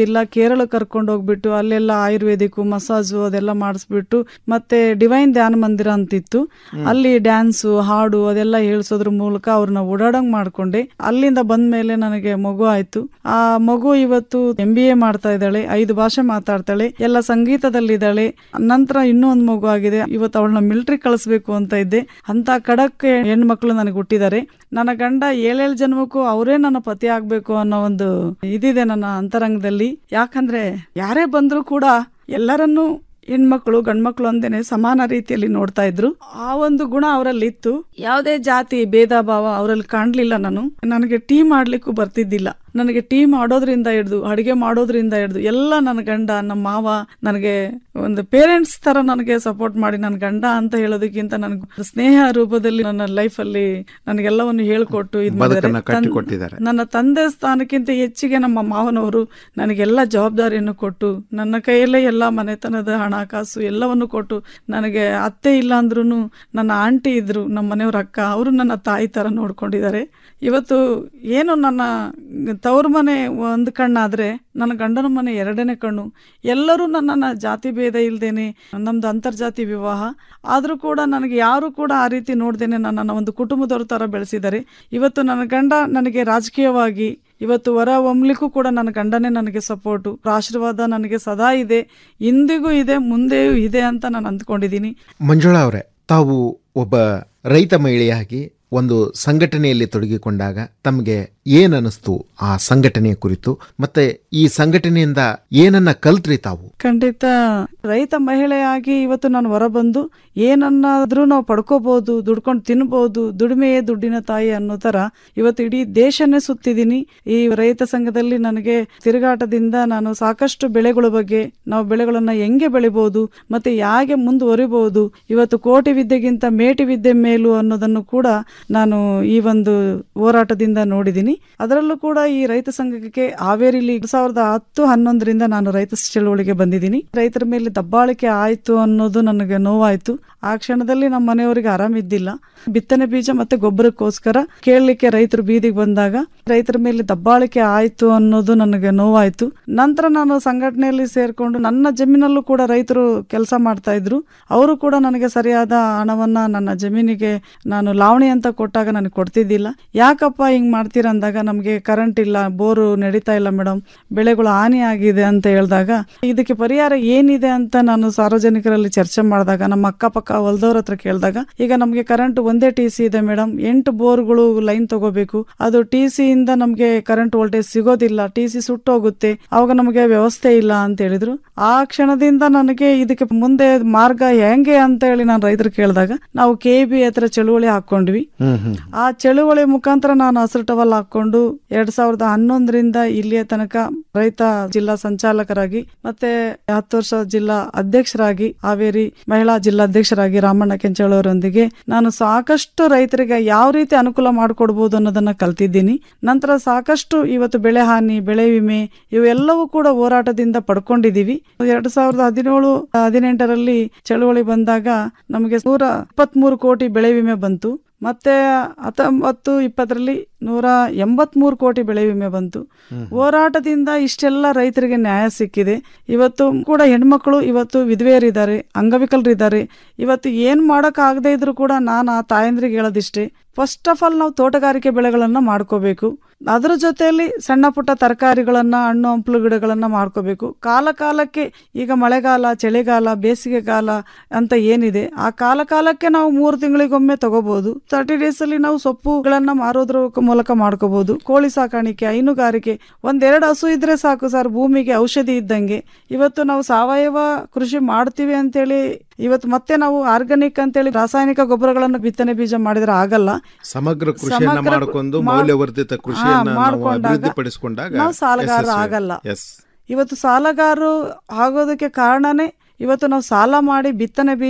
S25: ಕೇರಳ ಕರ್ಕೊಂಡು ಹೋಗ್ಬಿಟ್ಟು ಅಲ್ಲೆಲ್ಲ ಆಯುರ್ವೇದಿಕ್ ಮಸಾಜು ಅದೆಲ್ಲ ಮಾಡಿಸ್ಬಿಟ್ಟು ಮತ್ತೆ ಡಿವೈನ್ ಧ್ಯಾನ ಮಂದಿರ ಅಂತಿತ್ತು ಅಲ್ಲಿ ಡ್ಯಾನ್ಸು ಹಾಡು ಅದೆಲ್ಲ ಹೇಳ್ಸೋದ್ರ ಮೂಲಕ ಅವ್ರನ್ನ ಓಡಾಡಂಗ್ ಮಾಡ್ಕೊಂಡೆ ಅಲ್ಲಿಂದ ಬಂದ್ಮೇಲೆ ನನಗೆ ಮಗು ಆಯ್ತು ಆ ಮಗು ಇವತ್ತು ಎಂ ಬಿ ಎ ಮಾಡ್ತಾ ಇದ್ದಾಳೆ ಐದು ಭಾಷೆ ಮಾತಾಡ್ತಾಳೆ ಎಲ್ಲ ಸಂಗೀತದಲ್ಲಿದ್ದಾಳೆ ನಂತರ ಇನ್ನೂ ಒಂದು ಮಗು ಆಗಿದೆ ಇವತ್ತು ಅವಳನ್ನ ಮಿಲಿಟರಿ ಕಳಿಸ್ಬೇಕು ಅಂತ ಇದ್ದೆ ಅಂತ ಖಡಕ್ ಹೆಣ್ಮಕ್ಳು ನನಗೆ ಹುಟ್ಟಿದ್ದಾರೆ ನನ್ನ ಗಂಡ ಏಳೇಳು ಜನ್ಮಕ್ಕೂ ಅವರೇ ನನ್ನ ಪತಿ ಆಗ್ಬೇಕು ಅನ್ನೋ ಒಂದು ಇದಿದೆ ನನ್ನ ಅಂತರಂಗದಲ್ಲಿ ಯಾಕಂದ್ರೆ ಯಾರೇ ಬಂದ್ರು ಕೂಡ ಎಲ್ಲರನ್ನೂ ಹೆಣ್ಮಕ್ಳು ಗಂಡ್ಮಕ್ಳು ಅಂದೇನೆ ಸಮಾನ ರೀತಿಯಲ್ಲಿ ನೋಡ್ತಾ ಇದ್ರು ಆ ಒಂದು ಗುಣ ಅವರಲ್ಲಿ ಇತ್ತು ಯಾವುದೇ ಜಾತಿ ಭೇದ ಭಾವ ಅವರಲ್ಲಿ ಕಾಣ್ಲಿಲ್ಲ ನಾನು ನನಗೆ ಟೀ ಮಾಡ್ಲಿಕ್ಕೂ ಬರ್ತಿದ್ದಿಲ್ಲ ನನಗೆ ಟೀ ಮಾಡೋದ್ರಿಂದ ಹಿಡ್ದು ಅಡಿಗೆ ಮಾಡೋದ್ರಿಂದ ಹಿಡ್ದು ಎಲ್ಲ ನನ್ನ ಗಂಡ ನಮ್ಮ ಮಾವ ನನಗೆ ಒಂದು ಪೇರೆಂಟ್ಸ್ ತರ ನನಗೆ ಸಪೋರ್ಟ್ ಮಾಡಿ ನನ್ನ ಗಂಡ ಅಂತ ಹೇಳೋದಕ್ಕಿಂತ ನನಗೆ ಸ್ನೇಹ ರೂಪದಲ್ಲಿ ನನ್ನ ಲೈಫಲ್ಲಿ ನನಗೆಲ್ಲವನ್ನು ಹೇಳ್ಕೊಟ್ಟು ಇದ್ ಮಾಡಿದ್ದಾರೆ.
S24: ಬದುಕನ್ನ
S25: ತನ್-
S24: ಕಟ್ಟಿಕೊಟ್ಟಿದ್ದಾರೆ.
S25: ನನ್ನ ತಂದೆ ಸ್ಥಾನಕ್ಕಿಂತ ಹೆಚ್ಚಿಗೆ ನಮ್ಮ ಮಾವನವರು ನನಗೆಲ್ಲ ಜವಾಬ್ದಾರಿಯನ್ನು ಕೊಟ್ಟು ನನ್ನ ಕೈಯಲ್ಲೇ ಎಲ್ಲ ಮನೆತನದ ಹಣಕಾಸು ಎಲ್ಲವನ್ನು ಕೊಟ್ಟು ನನಗೆ ಅತ್ತೆ ಇಲ್ಲ ಅಂದ್ರೂ ನನ್ನ ಆಂಟಿ ಇದ್ರು ನಮ್ಮ ಮನೆಯವ್ರ ಅಕ್ಕ ಅವರು ನನ್ನ ತಾಯಿ ತರ ನೋಡ್ಕೊಂಡಿದ್ದಾರೆ ಇವತ್ತು ಏನು ನನ್ನ ತವ್ರ ಮನೆ ಒಂದು ಕಣ್ಣಾದ್ರೆ ನನ್ನ ಗಂಡನ ಮನೆ ಎರಡನೇ ಕಣ್ಣು ಎಲ್ಲರೂ ನನ್ನನ್ನು ಜಾತಿ ಭೇದ ಇಲ್ದೇನೆ ನಮ್ದು ಅಂತರ್ಜಾತಿ ವಿವಾಹ ಆದರೂ ಕೂಡ ನನಗೆ ಯಾರು ಕೂಡ ಆ ರೀತಿ ನೋಡ್ದೇನೆ ನನ್ನನ್ನು ಒಂದು ಕುಟುಂಬದವ್ರ ಥರ ಬೆಳೆಸಿದ್ದಾರೆ ಇವತ್ತು ನನ್ನ ಗಂಡ ನನಗೆ ರಾಜಕೀಯವಾಗಿ ಇವತ್ತು ಹೊರ ಹೊಮ್ಲಿಕ್ಕೂ ಕೂಡ ನನ್ನ ಗಂಡನೇ ನನಗೆ ಸಪೋರ್ಟು ಆಶೀರ್ವಾದ ನನಗೆ ಸದಾ ಇದೆ ಇಂದಿಗೂ ಇದೆ ಮುಂದೆಯೂ ಇದೆ ಅಂತ ನಾನು ಅಂದ್ಕೊಂಡಿದ್ದೀನಿ
S24: ಮಂಜುಳಾ ಅವರೇ ತಾವು ಒಬ್ಬ ರೈತ ಮಹಿಳೆಯಾಗಿ ಒಂದು ಸಂಘಟನೆಯಲ್ಲಿ ತೊಡಗಿಕೊಂಡಾಗ ತಮಗೆ ಏನನಿಸ್ತು ಆ ಸಂಘಟನೆಯ ಕುರಿತು ಮತ್ತೆ ಈ ಸಂಘಟನೆಯಿಂದ ಏನನ್ನ ಕಲ್ತ್ರಿ ತಾವು
S25: ಖಂಡಿತ ರೈತ ಮಹಿಳೆಯಾಗಿ ಇವತ್ತು ನಾನು ಹೊರಬಂದು ಏನನ್ನಾದ್ರೂ ನಾವು ಪಡ್ಕೋಬಹುದು ದುಡ್ಕೊಂಡು ತಿನ್ಬಹುದು ದುಡಿಮೆಯೇ ದುಡ್ಡಿನ ತಾಯಿ ಅನ್ನೋ ತರ ಇವತ್ತು ಇಡೀ ದೇಶನೇ ಸುತ್ತಿದ್ದೀನಿ ಈ ರೈತ ಸಂಘದಲ್ಲಿ ನನಗೆ ತಿರುಗಾಟದಿಂದ ನಾನು ಸಾಕಷ್ಟು ಬೆಳೆಗಳ ಬಗ್ಗೆ ನಾವು ಬೆಳೆಗಳನ್ನ ಹೆಂಗೆ ಬೆಳಿಬಹುದು ಮತ್ತೆ ಹೇಗೆ ಮುಂದುವರಿಬಹುದು ಇವತ್ತು ಕೋಟಿ ವಿದ್ಯೆಗಿಂತ ಮೇಟಿ ವಿದ್ಯೆ ಮೇಲು ಅನ್ನೋದನ್ನು ಕೂಡ ನಾನು ಈ ಒಂದು ಹೋರಾಟದಿಂದ ನೋಡಿದ್ದೀನಿ ಅದರಲ್ಲೂ ಕೂಡ ಈ ರೈತ ಸಂಘಕ್ಕೆ ಹಾವೇರಿಲಿ ಎರಡ್ ಸಾವಿರದ ಹತ್ತು ಹನ್ನೊಂದರಿಂದ ನಾನು ರೈತ ಚಳವಳಿಗೆ ಬಂದಿದ್ದೀನಿ ರೈತರ ಮೇಲೆ ದಬ್ಬಾಳಿಕೆ ಆಯ್ತು ಅನ್ನೋದು ನನಗೆ ನೋವಾಯ್ತು ಆ ಕ್ಷಣದಲ್ಲಿ ನಮ್ಮ ಮನೆಯವರಿಗೆ ಆರಾಮಿದ್ದಿಲ್ಲ ಬಿತ್ತನೆ ಬೀಜ ಮತ್ತೆ ಗೊಬ್ಬರಕ್ಕೋಸ್ಕರ ಕೇಳಲಿಕ್ಕೆ ರೈತರು ಬೀದಿಗೆ ಬಂದಾಗ ರೈತರ ಮೇಲೆ ದಬ್ಬಾಳಿಕೆ ಆಯ್ತು ಅನ್ನೋದು ನನಗೆ ನೋವಾಯ್ತು ನಂತರ ನಾನು ಸಂಘಟನೆಯಲ್ಲಿ ಸೇರ್ಕೊಂಡು ನನ್ನ ಜಮೀನಲ್ಲೂ ಕೂಡ ರೈತರು ಕೆಲಸ ಮಾಡ್ತಾ ಇದ್ರು ಅವರು ಕೂಡ ನನಗೆ ಸರಿಯಾದ ಹಣವನ್ನ ನನ್ನ ಜಮೀನಿಗೆ ನಾನು ಲಾವಣಿ ಅಂತ ಕೊಟ್ಟಾಗ ನನಗೆ ಕೊಡ್ತಿದ್ದಿಲ್ಲ ಯಾಕಪ್ಪ ಹಿಂಗ್ ಮಾಡ್ತೀರ ಅಂದಾಗ ನಮಗೆ ಕರೆಂಟ್ ಇಲ್ಲ ಬೋರು ನಡೀತಾ ಇಲ್ಲ ಮೇಡಮ್ ಬೆಳೆಗಳು ಹಾನಿ ಆಗಿದೆ ಅಂತ ಹೇಳಿದಾಗ ಇದಕ್ಕೆ ಪರಿಹಾರ ಏನಿದೆ ಅಂತ ನಾನು ಸಾರ್ವಜನಿಕರಲ್ಲಿ ಚರ್ಚೆ ಮಾಡಿದಾಗ ನಮ್ಮ ಅಕ್ಕಪಕ್ಕ ಹೊಲ್ದವ್ರ ಹತ್ರ ಕೇಳಿದಾಗ ಈಗ ನಮಗೆ ಕರೆಂಟ್ ಒಂದೇ ಟಿ ಸಿ ಇದೆ ಮೇಡಮ್ ಎಂಟು ಬೋರ್ಗಳು ಲೈನ್ ತಗೋಬೇಕು ಅದು ಟಿ ಸಿ ಇಂದ ನಮಗೆ ಕರೆಂಟ್ ವೋಲ್ಟೇಜ್ ಸಿಗೋದಿಲ್ಲ ಟಿ ಸಿ ಸುಟ್ಟೋಗುತ್ತೆ ಅವಾಗ ನಮಗೆ ವ್ಯವಸ್ಥೆ ಇಲ್ಲ ಅಂತ ಹೇಳಿದ್ರು ಆ ಕ್ಷಣದಿಂದ ನನಗೆ ಇದಕ್ಕೆ ಮುಂದೆ ಮಾರ್ಗ ಹೆಂಗೆ ಅಂತ ಹೇಳಿ ನಾನು ರೈತರು ಕೇಳಿದಾಗ ನಾವು ಕೆ ಬಿ ಹತ್ರ ಚಳುವಳಿ ಹಾಕೊಂಡ್ವಿ ಆ ಚಳುವಳಿ ಮುಖಾಂತರ ನಾನು ಹಸಿರು ಟವಲ್ ಹಾಕೊಂಡು ಎರಡ್ ಸಾವಿರದ ಹನ್ನೊಂದರಿಂದ ಇಲ್ಲಿಯ ತನಕ ರೈತ ಜಿಲ್ಲಾ ಸಂಚಾಲಕರಾಗಿ ಮತ್ತೆ ಹತ್ತು ವರ್ಷ ಜಿಲ್ಲಾ ಅಧ್ಯಕ್ಷರಾಗಿ ಹಾವೇರಿ ಮಹಿಳಾ ಜಿಲ್ಲಾಧ್ಯಕ್ಷರಾಗಿ ರಾಮಣ್ಣ ಕೆಂಚಳವರೊಂದಿಗೆ ನಾನು ಸಾಕಷ್ಟು ರೈತರಿಗೆ ಯಾವ ರೀತಿ ಅನುಕೂಲ ಮಾಡಿಕೊಡ್ಬೋದು ಅನ್ನೋದನ್ನ ಕಲ್ತಿದ್ದೀನಿ ನಂತರ ಸಾಕಷ್ಟು ಇವತ್ತು ಬೆಳೆ ಹಾನಿ ಬೆಳೆ ವಿಮೆ ಇವೆಲ್ಲವೂ ಕೂಡ ಹೋರಾಟದಿಂದ ಪಡ್ಕೊಂಡಿದೀವಿ ಎರಡ್ ಸಾವಿರದ ಹದಿನೇಳು ಹದಿನೆಂಟರಲ್ಲಿ ಚಳುವಳಿ ಬಂದಾಗ ನಮಗೆ ನೂರ ಇಪ್ಪತ್ಮೂರು ಕೋಟಿ ಬೆಳೆ ವಿಮೆ ಬಂತು ಮತ್ತೆ ಹತ್ತೊಂಬತ್ತು ಇಪ್ಪತ್ತರಲ್ಲಿ ನೂರ ಎಂಬತ್ಮೂರು ಕೋಟಿ ಬೆಳೆ ವಿಮೆ ಬಂತು ಹೋರಾಟದಿಂದ ಇಷ್ಟೆಲ್ಲ ರೈತರಿಗೆ ನ್ಯಾಯ ಸಿಕ್ಕಿದೆ ಇವತ್ತು ಕೂಡ ಹೆಣ್ಮಕ್ಳು ಇವತ್ತು ವಿಧವೆಯರಿದ್ದಾರೆ ಅಂಗವಿಕಲರಿದ್ದಾರೆ ಇವತ್ತು ಏನ್ ಮಾಡಕ್ ಆಗದೆ ಇದ್ರು ಕೂಡ ನಾನು ಆ ತಾಯಂದ್ರಿಗೆ ಹೇಳೋದಿಷ್ಟೇ ಫಸ್ಟ್ ಆಫ್ ಆಲ್ ನಾವು ತೋಟಗಾರಿಕೆ ಬೆಳೆಗಳನ್ನ ಮಾಡ್ಕೋಬೇಕು ಅದ್ರ ಜೊತೆಯಲ್ಲಿ ಸಣ್ಣ ಪುಟ್ಟ ತರಕಾರಿಗಳನ್ನ ಹಣ್ಣು ಹಂಪಲು ಗಿಡಗಳನ್ನ ಮಾಡ್ಕೋಬೇಕು ಕಾಲ ಕಾಲಕ್ಕೆ ಈಗ ಮಳೆಗಾಲ ಚಳಿಗಾಲ ಬೇಸಿಗೆಗಾಲ ಅಂತ ಏನಿದೆ ಆ ಕಾಲ ಕಾಲಕ್ಕೆ ನಾವು ಮೂರು ತಿಂಗಳಿಗೊಮ್ಮೆ ತಗೋಬಹುದು ತರ್ಟಿ ಡೇಸ್ ಅಲ್ಲಿ ನಾವು ಸೊಪ್ಪುಗಳನ್ನ ಮಾರೋದ್ರ ಮೂಲಕ ಮಾಡ್ಕೋಬಹುದು ಕೋಳಿ ಸಾಕಾಣಿಕೆ ಹೈನುಗಾರಿಕೆ ಒಂದೆರಡು ಹಸು ಇದ್ರೆ ಸಾಕು ಸರ್ ಭೂಮಿಗೆ ಔಷಧಿ ಇದ್ದಂಗೆ ಇವತ್ತು ನಾವು ಸಾವಯವ ಕೃಷಿ ಮಾಡ್ತೀವಿ ಅಂತೇಳಿ ಇವತ್ತು ಮತ್ತೆ ನಾವು ಆರ್ಗಾನಿಕ್ ಅಂತೇಳಿ ರಾಸಾಯನಿಕ ಗೊಬ್ಬರಗಳನ್ನು ಬಿತ್ತನೆ ಬೀಜ ಮಾಡಿದ್ರೆ ಆಗಲ್ಲ
S24: ಸಮಗ್ರ ಕೃಷಿಯನ್ನ
S25: ಸಮಗ್ರ
S24: ಮಾಡಿಕೊಂಡು
S25: ಮಾಡ್-
S24: ಮೌಲ್ಯವರ್ಧಿತ
S25: ಹಾ,
S24: ಕೃಷಿಯನ್ನ ನಾವು
S25: ಮಾಡ್ಕೊಂಡಾಗ
S24: ಅಭಿವೃದ್ಧಿಪಡಿಸಿಕೊಂಡಾಗ
S25: ನಾವು ಸಾಲಗಾರ
S24: ಯಶಸ್ವಿ.
S25: ಆಗಲ್ಲ
S24: ಎಸ್
S25: ಇವತ್ತು ಸಾಲಗಾರರು ಆಗೋದಕ್ಕೆ ಕಾರಣನೇ ಇವತ್ತು ನಾವು ಸಾಲ ಮಾಡಿ ಬಿತ್ತನೆ ಬೀಜ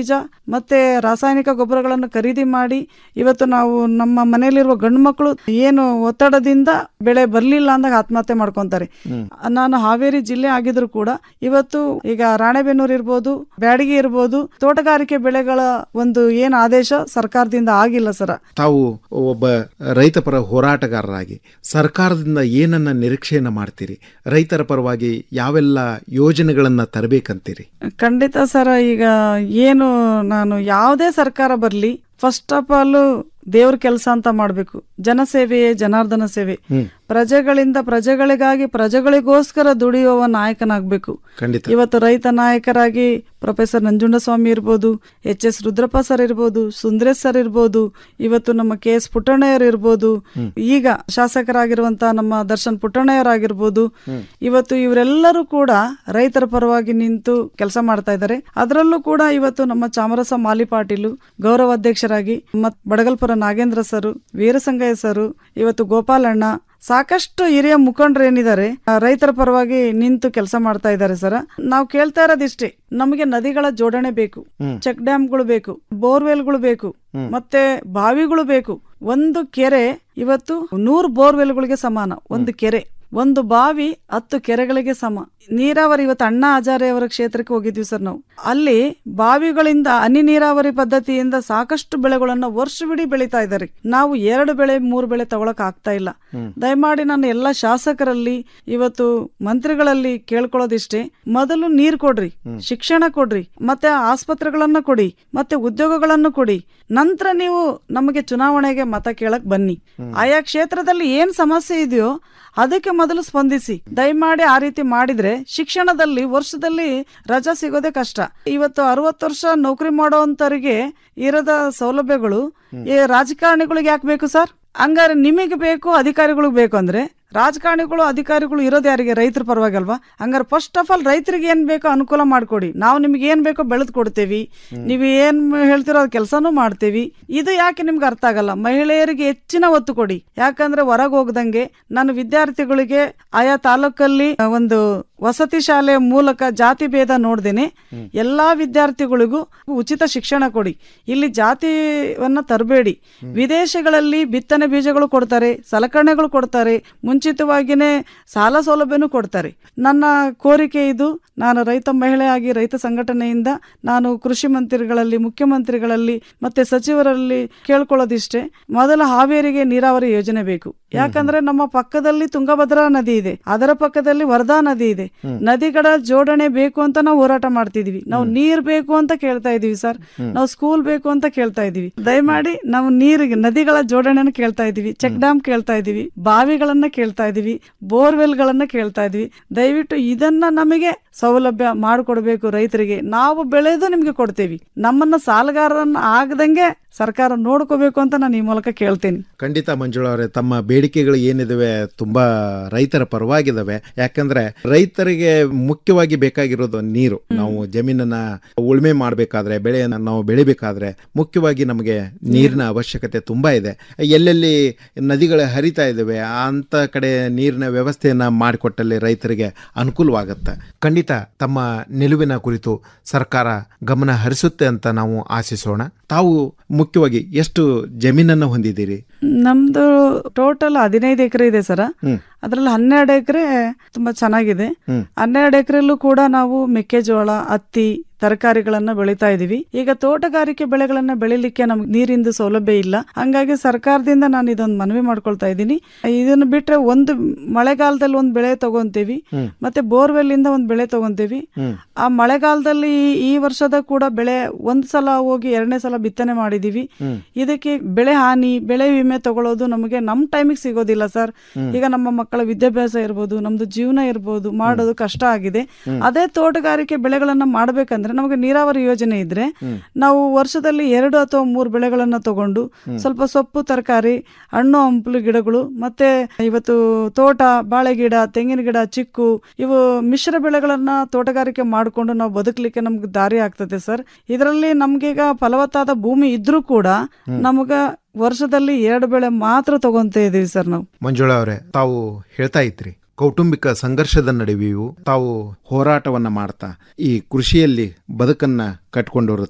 S25: ಮತ್ತೆ ರಾಸಾಯನಿಕ ಗೊಬ್ಬರಗಳನ್ನು ಖರೀದಿ ಮಾಡಿ ಇವತ್ತು ನಾವು ನಮ್ಮ ಮನೆಯಲ್ಲಿರುವ ಗಂಡು ಮಕ್ಕಳು ಏನು ಒತ್ತಡದಿಂದ ಬೆಳೆ ಬರಲಿಲ್ಲ ಅಂದಾಗ ಆತ್ಮಹತ್ಯೆ ಮಾಡ್ಕೊಂತಾರೆ ನಾನು ಹಾವೇರಿ ಜಿಲ್ಲೆ ಆಗಿದ್ರು ಕೂಡ ಇವತ್ತು ಈಗ ರಾಣೆಬೆನ್ನೂರು ಇರ್ಬೋದು ಬ್ಯಾಡಗಿ ಇರ್ಬೋದು ತೋಟಗಾರಿಕೆ ಬೆಳೆಗಳ ಒಂದು ಏನು ಆದೇಶ ಸರ್ಕಾರದಿಂದ ಆಗಿಲ್ಲ ಸರ
S24: ತಾವು ಒಬ್ಬ ರೈತಪರ ಹೋರಾಟಗಾರರಾಗಿ ಸರ್ಕಾರದಿಂದ ಏನನ್ನ ನಿರೀಕ್ಷೆಯನ್ನ ಮಾಡ್ತೀರಿ ರೈತರ ಪರವಾಗಿ ಯಾವೆಲ್ಲ ಯೋಜನೆಗಳನ್ನ ತರಬೇಕಂತೀರಿ
S25: ಖಂಡಿತ ಸರ ಈಗ ಏನು ನಾನು ಯಾವುದೇ ಸರ್ಕಾರ ಬರಲಿ ಫಸ್ಟ್ ಆಫ್ ಆಲ್ ದೇವ್ರ ಕೆಲಸ ಅಂತ ಮಾಡಬೇಕು ಜನಸೇವೆಯೇ ಜನಾರ್ದನ ಸೇವೆ
S24: ಹ್ಮ್.
S25: ಪ್ರಜೆಗಳಿಂದ ಪ್ರಜೆಗಳಿಗಾಗಿ ಪ್ರಜೆಗಳಿಗೋಸ್ಕರ ದುಡಿಯುವ ನಾಯಕನಾಗಬೇಕು
S24: ಖಂಡಿತ
S25: ಇವತ್ತು ರೈತ ನಾಯಕರಾಗಿ ಪ್ರೊಫೆಸರ್ ನಂಜುಂಡಸ್ವಾಮಿ ಇರ್ಬೋದು ಎಚ್ ಎಸ್ ರುದ್ರಪ್ಪ ಸರ್ ಇರ್ಬೋದು ಸುಂದರೇಶ್ ಸರ್ ಇರ್ಬೋದು ಇವತ್ತು ನಮ್ಮ ಕೆ ಎಸ್ ಪುಟ್ಟಣ್ಣಯ್ಯರ್ ಇರ್ಬೋದು ಈಗ ಶಾಸಕರಾಗಿರುವಂತಹ ನಮ್ಮ ದರ್ಶನ್ ಪುಟ್ಟಣ್ಣಯ್ಯರಾಗಿರ್ಬೋದು ಇವತ್ತು ಇವರೆಲ್ಲರೂ ಕೂಡ ರೈತರ ಪರವಾಗಿ ನಿಂತು ಕೆಲಸ ಮಾಡ್ತಾ ಇದ್ದಾರೆ ಅದರಲ್ಲೂ ಕೂಡ ಇವತ್ತು ನಮ್ಮ ಚಾಮರಸ ಮಾಲಿ ಪಾಟೀಲು ಗೌರವ ಅಧ್ಯಕ್ಷರಾಗಿ ಮತ್ ಬಡಗಲ್ಪುರ ನಾಗೇಂದ್ರ ಸರು ವೀರಸಂಗಯ್ಯ ಸರು ಇವತ್ತು ಗೋಪಾಲಣ್ಣ ಸಾಕಷ್ಟು ಹಿರಿಯ ಮುಖಂಡರು ಏನಿದ್ದಾರೆ ಆ, ರೈತರ ಪರವಾಗಿ ನಿಂತು ಕೆಲಸ ಮಾಡ್ತಾ ಇದ್ದಾರೆ ಸರ್ ನಾವು ಕೇಳ್ತಾ ಇರೋದಿಷ್ಟೇ ನಮಗೆ ನದಿಗಳ ಜೋಡಣೆ ಬೇಕು
S24: ಹ್ಮ್.
S25: ಚೆಕ್ ಡ್ಯಾಮ್ಗಳು ಬೇಕು ಬೋರ್ವೆಲ್ಗಳು ಬೇಕು
S24: ಹ್ಮ್.
S25: ಮತ್ತೆ ಬಾವಿಗಳು ಬೇಕು ಒಂದು ಕೆರೆ ಇವತ್ತು ನೂರು ಬೋರ್ವೆಲ್ಗಳಿಗೆ ಸಮಾನ ಒಂದು ಕೆರೆ ಒಂದು ಬಾವಿ ಹತ್ತು ಕೆರೆಗಳಿಗೆ ಸಮ ನೀರಾವರಿ ಇವತ್ತು ಅಣ್ಣಾ ಹಜಾರೆ ಅವರ ಕ್ಷೇತ್ರಕ್ಕೆ ಹೋಗಿದ್ವಿ ಸರ್ ನಾವು ಅಲ್ಲಿ ಬಾವಿಗಳಿಂದ ಹನಿ ನೀರಾವರಿ ಪದ್ಧತಿಯಿಂದ ಸಾಕಷ್ಟು ಬೆಳೆಗಳನ್ನ ವರ್ಷವಿಡೀ ಬೆಳೀತಾ ಇದ್ದಾರೆ ನಾವು ಎರಡು ಬೆಳೆ ಮೂರು ಬೆಳೆ ತಗೊಳಕ್ ಆಗ್ತಾ ಇಲ್ಲ ದಯಮಾಡಿ ನಾನು ಎಲ್ಲ ಶಾಸಕರಲ್ಲಿ ಇವತ್ತು ಮಂತ್ರಿಗಳಲ್ಲಿ ಕೇಳ್ಕೊಳ್ಳೋದಿಷ್ಟೇ ಮೊದಲು ನೀರ್ ಕೊಡ್ರಿ ಶಿಕ್ಷಣ ಕೊಡ್ರಿ ಮತ್ತೆ ಆಸ್ಪತ್ರೆಗಳನ್ನ ಕೊಡಿ ಮತ್ತೆ ಉದ್ಯೋಗಗಳನ್ನು ಕೊಡಿ ನಂತರ ನೀವು ನಮಗೆ ಚುನಾವಣೆಗೆ ಮತ ಕೇಳಕ್ ಬನ್ನಿ ಆಯಾ ಕ್ಷೇತ್ರದಲ್ಲಿ ಏನ್ ಸಮಸ್ಯೆ ಇದೆಯೋ ಅದಕ್ಕೆ ಮೊದಲು ಸ್ಪಂದಿಸಿ ದಯಮಾಡಿ ಆ ರೀತಿ ಮಾಡಿದ್ರೆ ಶಿಕ್ಷಣದಲ್ಲಿ ವರ್ಷದಲ್ಲಿ ರಜಾ ಸಿಗೋದೇ ಕಷ್ಟ ಇವತ್ತು ಅರವತ್ತು ವರ್ಷ ನೌಕರಿ ಮಾಡೋಂತರಿಗೆ ಇರದ ಸೌಲಭ್ಯಗಳು ಈ ರಾಜಕಾರಣಿಗಳಿಗೆ ಯಾಕೆ ಬೇಕು ಸರ್ ಹಂಗಾರೆ ನಿಮಗೆ ಬೇಕು ಅಧಿಕಾರಿಗಳಿಗೆ ಬೇಕು ಅಂದ್ರೆ ರಾಜಕಾರಣಿಗಳು ಅಧಿಕಾರಿಗಳು ಇರೋದು ಯಾರಿಗೆ ರೈತರ ಪರವಾಗಿ ಅಲ್ವಾ ಹಂಗಾರೆ ಫಸ್ಟ್ ಆಫ್ ಆಲ್ ರೈತರಿಗೆ ಏನ್ ಬೇಕೋ ಅನುಕೂಲ ಮಾಡ್ಕೊಡಿ ನಾವು ನಿಮ್ಗೆ ಏನ್ ಬೇಕೋ ಬೆಳೆದು ಕೊಡ್ತೇವಿ ನೀವು ಏನ್ ಹೇಳ್ತಿರೋ ಅದ್ ಕೆಲಸನೂ ಮಾಡ್ತೇವಿ ಇದು ಯಾಕೆ ನಿಮ್ಗೆ ಅರ್ಥ ಆಗಲ್ಲ ಮಹಿಳೆಯರಿಗೆ ಹೆಚ್ಚಿನ ಒತ್ತು ಕೊಡಿ ಯಾಕಂದ್ರೆ ಹೊರಗೆ ಹೋಗ್ದಂಗೆ ನಾನು ವಿದ್ಯಾರ್ಥಿಗಳಿಗೆ ಆಯಾ ತಾಲೂಕಲ್ಲಿ ಒಂದು ವಸತಿ ಶಾಲೆಯ ಮೂಲಕ ಜಾತಿ ಭೇದ ನೋಡ್ದೇನೆ ಎಲ್ಲಾ ವಿದ್ಯಾರ್ಥಿಗಳಿಗೂ ಉಚಿತ ಶಿಕ್ಷಣ ಕೊಡಿ ಇಲ್ಲಿ ಜಾತಿವನ್ನ ತರಬೇಡಿ ವಿದೇಶಗಳಲ್ಲಿ ಬಿತ್ತನೆ ಬೀಜಗಳು ಕೊಡ್ತಾರೆ ಸಲಕರಣೆಗಳು ಕೊಡ್ತಾರೆ ಮುಂಚಿತವಾಗಿನೇ ಸಾಲ ಸೌಲಭ್ಯನೂ ಕೊಡ್ತಾರೆ ನನ್ನ ಕೋರಿಕೆ ಇದು ನಾನು ರೈತ ಮಹಿಳೆಯಾಗಿ ರೈತ ಸಂಘಟನೆಯಿಂದ ನಾನು ಕೃಷಿ ಮಂತ್ರಿಗಳಲ್ಲಿ ಮುಖ್ಯಮಂತ್ರಿಗಳಲ್ಲಿ ಮತ್ತೆ ಸಚಿವರಲ್ಲಿ ಕೇಳ್ಕೊಳ್ಳೋದಿಷ್ಟೇ ಮೊದಲ ಹಾವೇರಿಗೆ ನೀರಾವರಿ ಯೋಜನೆ ಬೇಕು ಯಾಕಂದ್ರೆ ನಮ್ಮ ಪಕ್ಕದಲ್ಲಿ ತುಂಗಭದ್ರಾ ನದಿ ಇದೆ ಅದರ ಪಕ್ಕದಲ್ಲಿ ವರದಾ ನದಿ ಇದೆ ನದಿಗಳ ಜೋಡಣೆ ಬೇಕು ಅಂತ ನಾವು ಹೋರಾಟ ಮಾಡ್ತಿದೀವಿ ನಾವು ನೀರ್ ಬೇಕು ಅಂತ ಕೇಳ್ತಾ ಇದೀವಿ ಸರ್ ನಾವು ಸ್ಕೂಲ್ ಬೇಕು ಅಂತ ಕೇಳ್ತಾ ಇದೀವಿ ದಯಮಾಡಿ ನಾವು ನೀರಿಗೆ ನದಿಗಳ ಜೋಡಣೆನ ಕೇಳ್ತಾ ಇದೀವಿ ಚೆಕ್ ಡ್ಯಾಮ್ ಕೇಳ್ತಾ ಇದೀವಿ ಬಾವಿಗಳನ್ನ ಕೇಳ್ತಾ ಇದೀವಿ ಬೋರ್ವೆಲ್ ಗಳನ್ನ ಕೇಳ್ತಾ ಇದೀವಿ ದಯವಿಟ್ಟು ಇದನ್ನ ನಮಗೆ ಸೌಲಭ್ಯ ಮಾಡಿಕೊಡ್ಬೇಕು ರೈತರಿಗೆ ನಾವು ಬೆಳೆದು ನಿಮ್ಗೆ ಕೊಡ್ತೇವಿ ನಮ್ಮನ್ನ ಸಾಲಗಾರರನ್ನ ಆಗದಂಗೆ ಸರ್ಕಾರ ನೋಡ್ಕೋಬೇಕು ಅಂತ ನಾನು ಈ ಮೂಲಕ ಕೇಳ್ತೇನೆ
S24: ಖಂಡಿತ ಮಂಜುಳಾ ಅವರೇ ತಮ್ಮ ಬೇಡಿಕೆಗಳು ಏನಿದಾವೆ ತುಂಬಾ ರೈತರ ಪರವಾಗಿದಾವೆ ಯಾಕಂದ್ರೆ ರೈತರಿಗೆ ಮುಖ್ಯವಾಗಿ ಬೇಕಾಗಿರೋದು ನೀರು ನಾವು ಜಮೀನನ್ನ ಉಳುಮೆ ಮಾಡಬೇಕಾದ್ರೆ ಬೆಳೆಯನ್ನ ನಾವು ಬೆಳಿಬೇಕಾದ್ರೆ ಮುಖ್ಯವಾಗಿ ನಮಗೆ ನೀರಿನ ಅವಶ್ಯಕತೆ ತುಂಬಾ ಇದೆ ಎಲ್ಲೆಲ್ಲಿ ನದಿಗಳು ಹರಿತಾ ಇದಾವೆ ಅಂತ ಕಡೆ ನೀರಿನ ವ್ಯವಸ್ಥೆಯನ್ನ ಮಾಡಿಕೊಟ್ಟಲ್ಲಿ ರೈತರಿಗೆ ಅನುಕೂಲವಾಗುತ್ತೆ ಖಂಡಿತ ತಮ್ಮ ನಿಲುವಿನ ಕುರಿತು ಸರ್ಕಾರ ಗಮನ ಹರಿಸುತ್ತೆ ಅಂತ ನಾವು ಆಶಿಸೋಣ ತಾವು ಮುಖ್ಯವಾಗಿ ಎಷ್ಟು ಜಮೀನನ್ನ ಹೊಂದಿದ್ದೀರಿ
S25: ನಮ್ದು ಟೋಟಲ್ ಹದಿನೈದು ಎಕರೆ ಇದೆ ಸರ
S24: ಹ್ಮ್.
S25: ಅದ್ರಲ್ಲಿ ಹನ್ನೆರಡು ಎಕರೆ ತುಂಬಾ ಚೆನ್ನಾಗಿದೆ
S24: ಹ್ಮ್.
S25: ಹನ್ನೆರಡು ಎಕರೆಲ್ಲೂ ಕೂಡ ನಾವು ಮೆಕ್ಕೆಜೋಳ ಹತ್ತಿ ತರಕಾರಿಗಳನ್ನ ಬೆಳಿತಾ ಇದೀವಿ ಈಗ ತೋಟಗಾರಿಕೆ ಬೆಳೆಗಳನ್ನ ಬೆಳಿಲಿಕ್ಕೆ ನಮ್ಗೆ ನೀರಿಂದು ಸೌಲಭ್ಯ ಇಲ್ಲ ಹಂಗಾಗಿ ಸರ್ಕಾರದಿಂದ ನಾನು ಇದೊಂದು ಮನವಿ ಮಾಡ್ಕೊಳ್ತಾ ಇದ್ದೀನಿ ಇದನ್ನ ಬಿಟ್ರೆ ಒಂದು ಮಳೆಗಾಲದಲ್ಲಿ ಒಂದು ಬೆಳೆ ತಗೊಂತೀವಿ
S24: ಹ್ಮ್.
S25: ಮತ್ತೆ ಬೋರ್ವೆಲ್ ಇಂದ ಒಂದು ಬೆಳೆ ತಗೊಂತೀವಿ
S24: ಹ್ಮ್.
S25: ಆ ಮಳೆಗಾಲದಲ್ಲಿ ಈ- ಈ ವರ್ಷದ ಕೂಡ ಬೆಳೆ ಒಂದ್ ಸಲ ಹೋಗಿ ಎರಡನೇ ಸಲ ಬಿತ್ತನೆ ಮಾಡಿದೀವಿ
S24: ಹ್ಮ್.
S25: ಇದಕ್ಕೆ ಬೆಳೆ ಹಾನಿ ಬೆಳೆ ವಿಮೆ ತಗೊಳ್ಳೋದು ನಮಗೆ ನಮ್ ಟೈಮಿಗೆ ಸಿಗೋದಿಲ್ಲ ಸರ್
S24: ಹ್ಮ್.
S25: ಈಗ ನಮ್ಮ ಮಕ್ಕಳ ವಿದ್ಯಾಭ್ಯಾಸ ಇರ್ಬೋದು ನಮ್ದು ಜೀವನ ಇರ್ಬೋದು ಮಾಡೋದು ಕಷ್ಟ ಆಗಿದೆ
S24: ಹ್ಮ್.
S25: ಅದೇ ತೋಟಗಾರಿಕೆ ಬೆಳೆಗಳನ್ನ ಮಾಡ್ಬೇಕಂದ್ರೆ ನಮಗೆ ನೀರಾವರಿ ಯೋಜನೆ ಇದ್ರೆ
S24: ಹ್ಮ್.
S25: ನಾವು ವರ್ಷದಲ್ಲಿ ಎರಡು ಅಥವಾ ಮೂರು ಬೆಳೆಗಳನ್ನ ತಗೊಂಡು
S24: ಹ್ಮ್.
S25: ಸ್ವಲ್ಪ ಸೊಪ್ಪು ತರಕಾರಿ ಹಣ್ಣು ಹಂಪಲು ಗಿಡಗಳು ಮತ್ತೆ ಇವತ್ತು ತೋಟ ಬಾಳೆ ಗಿಡ ತೆಂಗಿನ ಗಿಡ ಚಿಕ್ಕು ಇವು ಮಿಶ್ರ ಬೆಳೆಗಳನ್ನ ತೋಟಗಾರಿಕೆ ಮಾಡಿಕೊಂಡು ನಾವು ಬದುಕಲಿಕ್ಕೆ ನಮ್ಗೆ ದಾರಿ ಆಗ್ತದೆ ಸರ್ ಇದರಲ್ಲಿ ನಮ್ಗೀಗ ಫಲವತ್ತಾದ ಭೂಮಿ ಇದ್ರೂ ಕೂಡ ನಮಗ ವರ್ಷದಲ್ಲಿ ಎರಡು ಬೆಳೆ ಮಾತ್ರ ತಗೊಂತ ಇದೀವಿ ಸರ್ ನಾವು
S24: ಮಂಜುಳಾ ಅವರೇ ತಾವು ಹೇಳ್ತಾ ಇದ್ರಿ ಕೌಟುಂಬಿಕ ಸಂಘರ್ಷದ ನಡುವೆಯೂ ತಾವು ಹೋರಾಟವನ್ನ ಮಾಡ್ತಾ ಈ ಕೃಷಿಯಲ್ಲಿ ಬದುಕನ್ನ ಕಟ್ಕೊಂಡವರು ತಾವು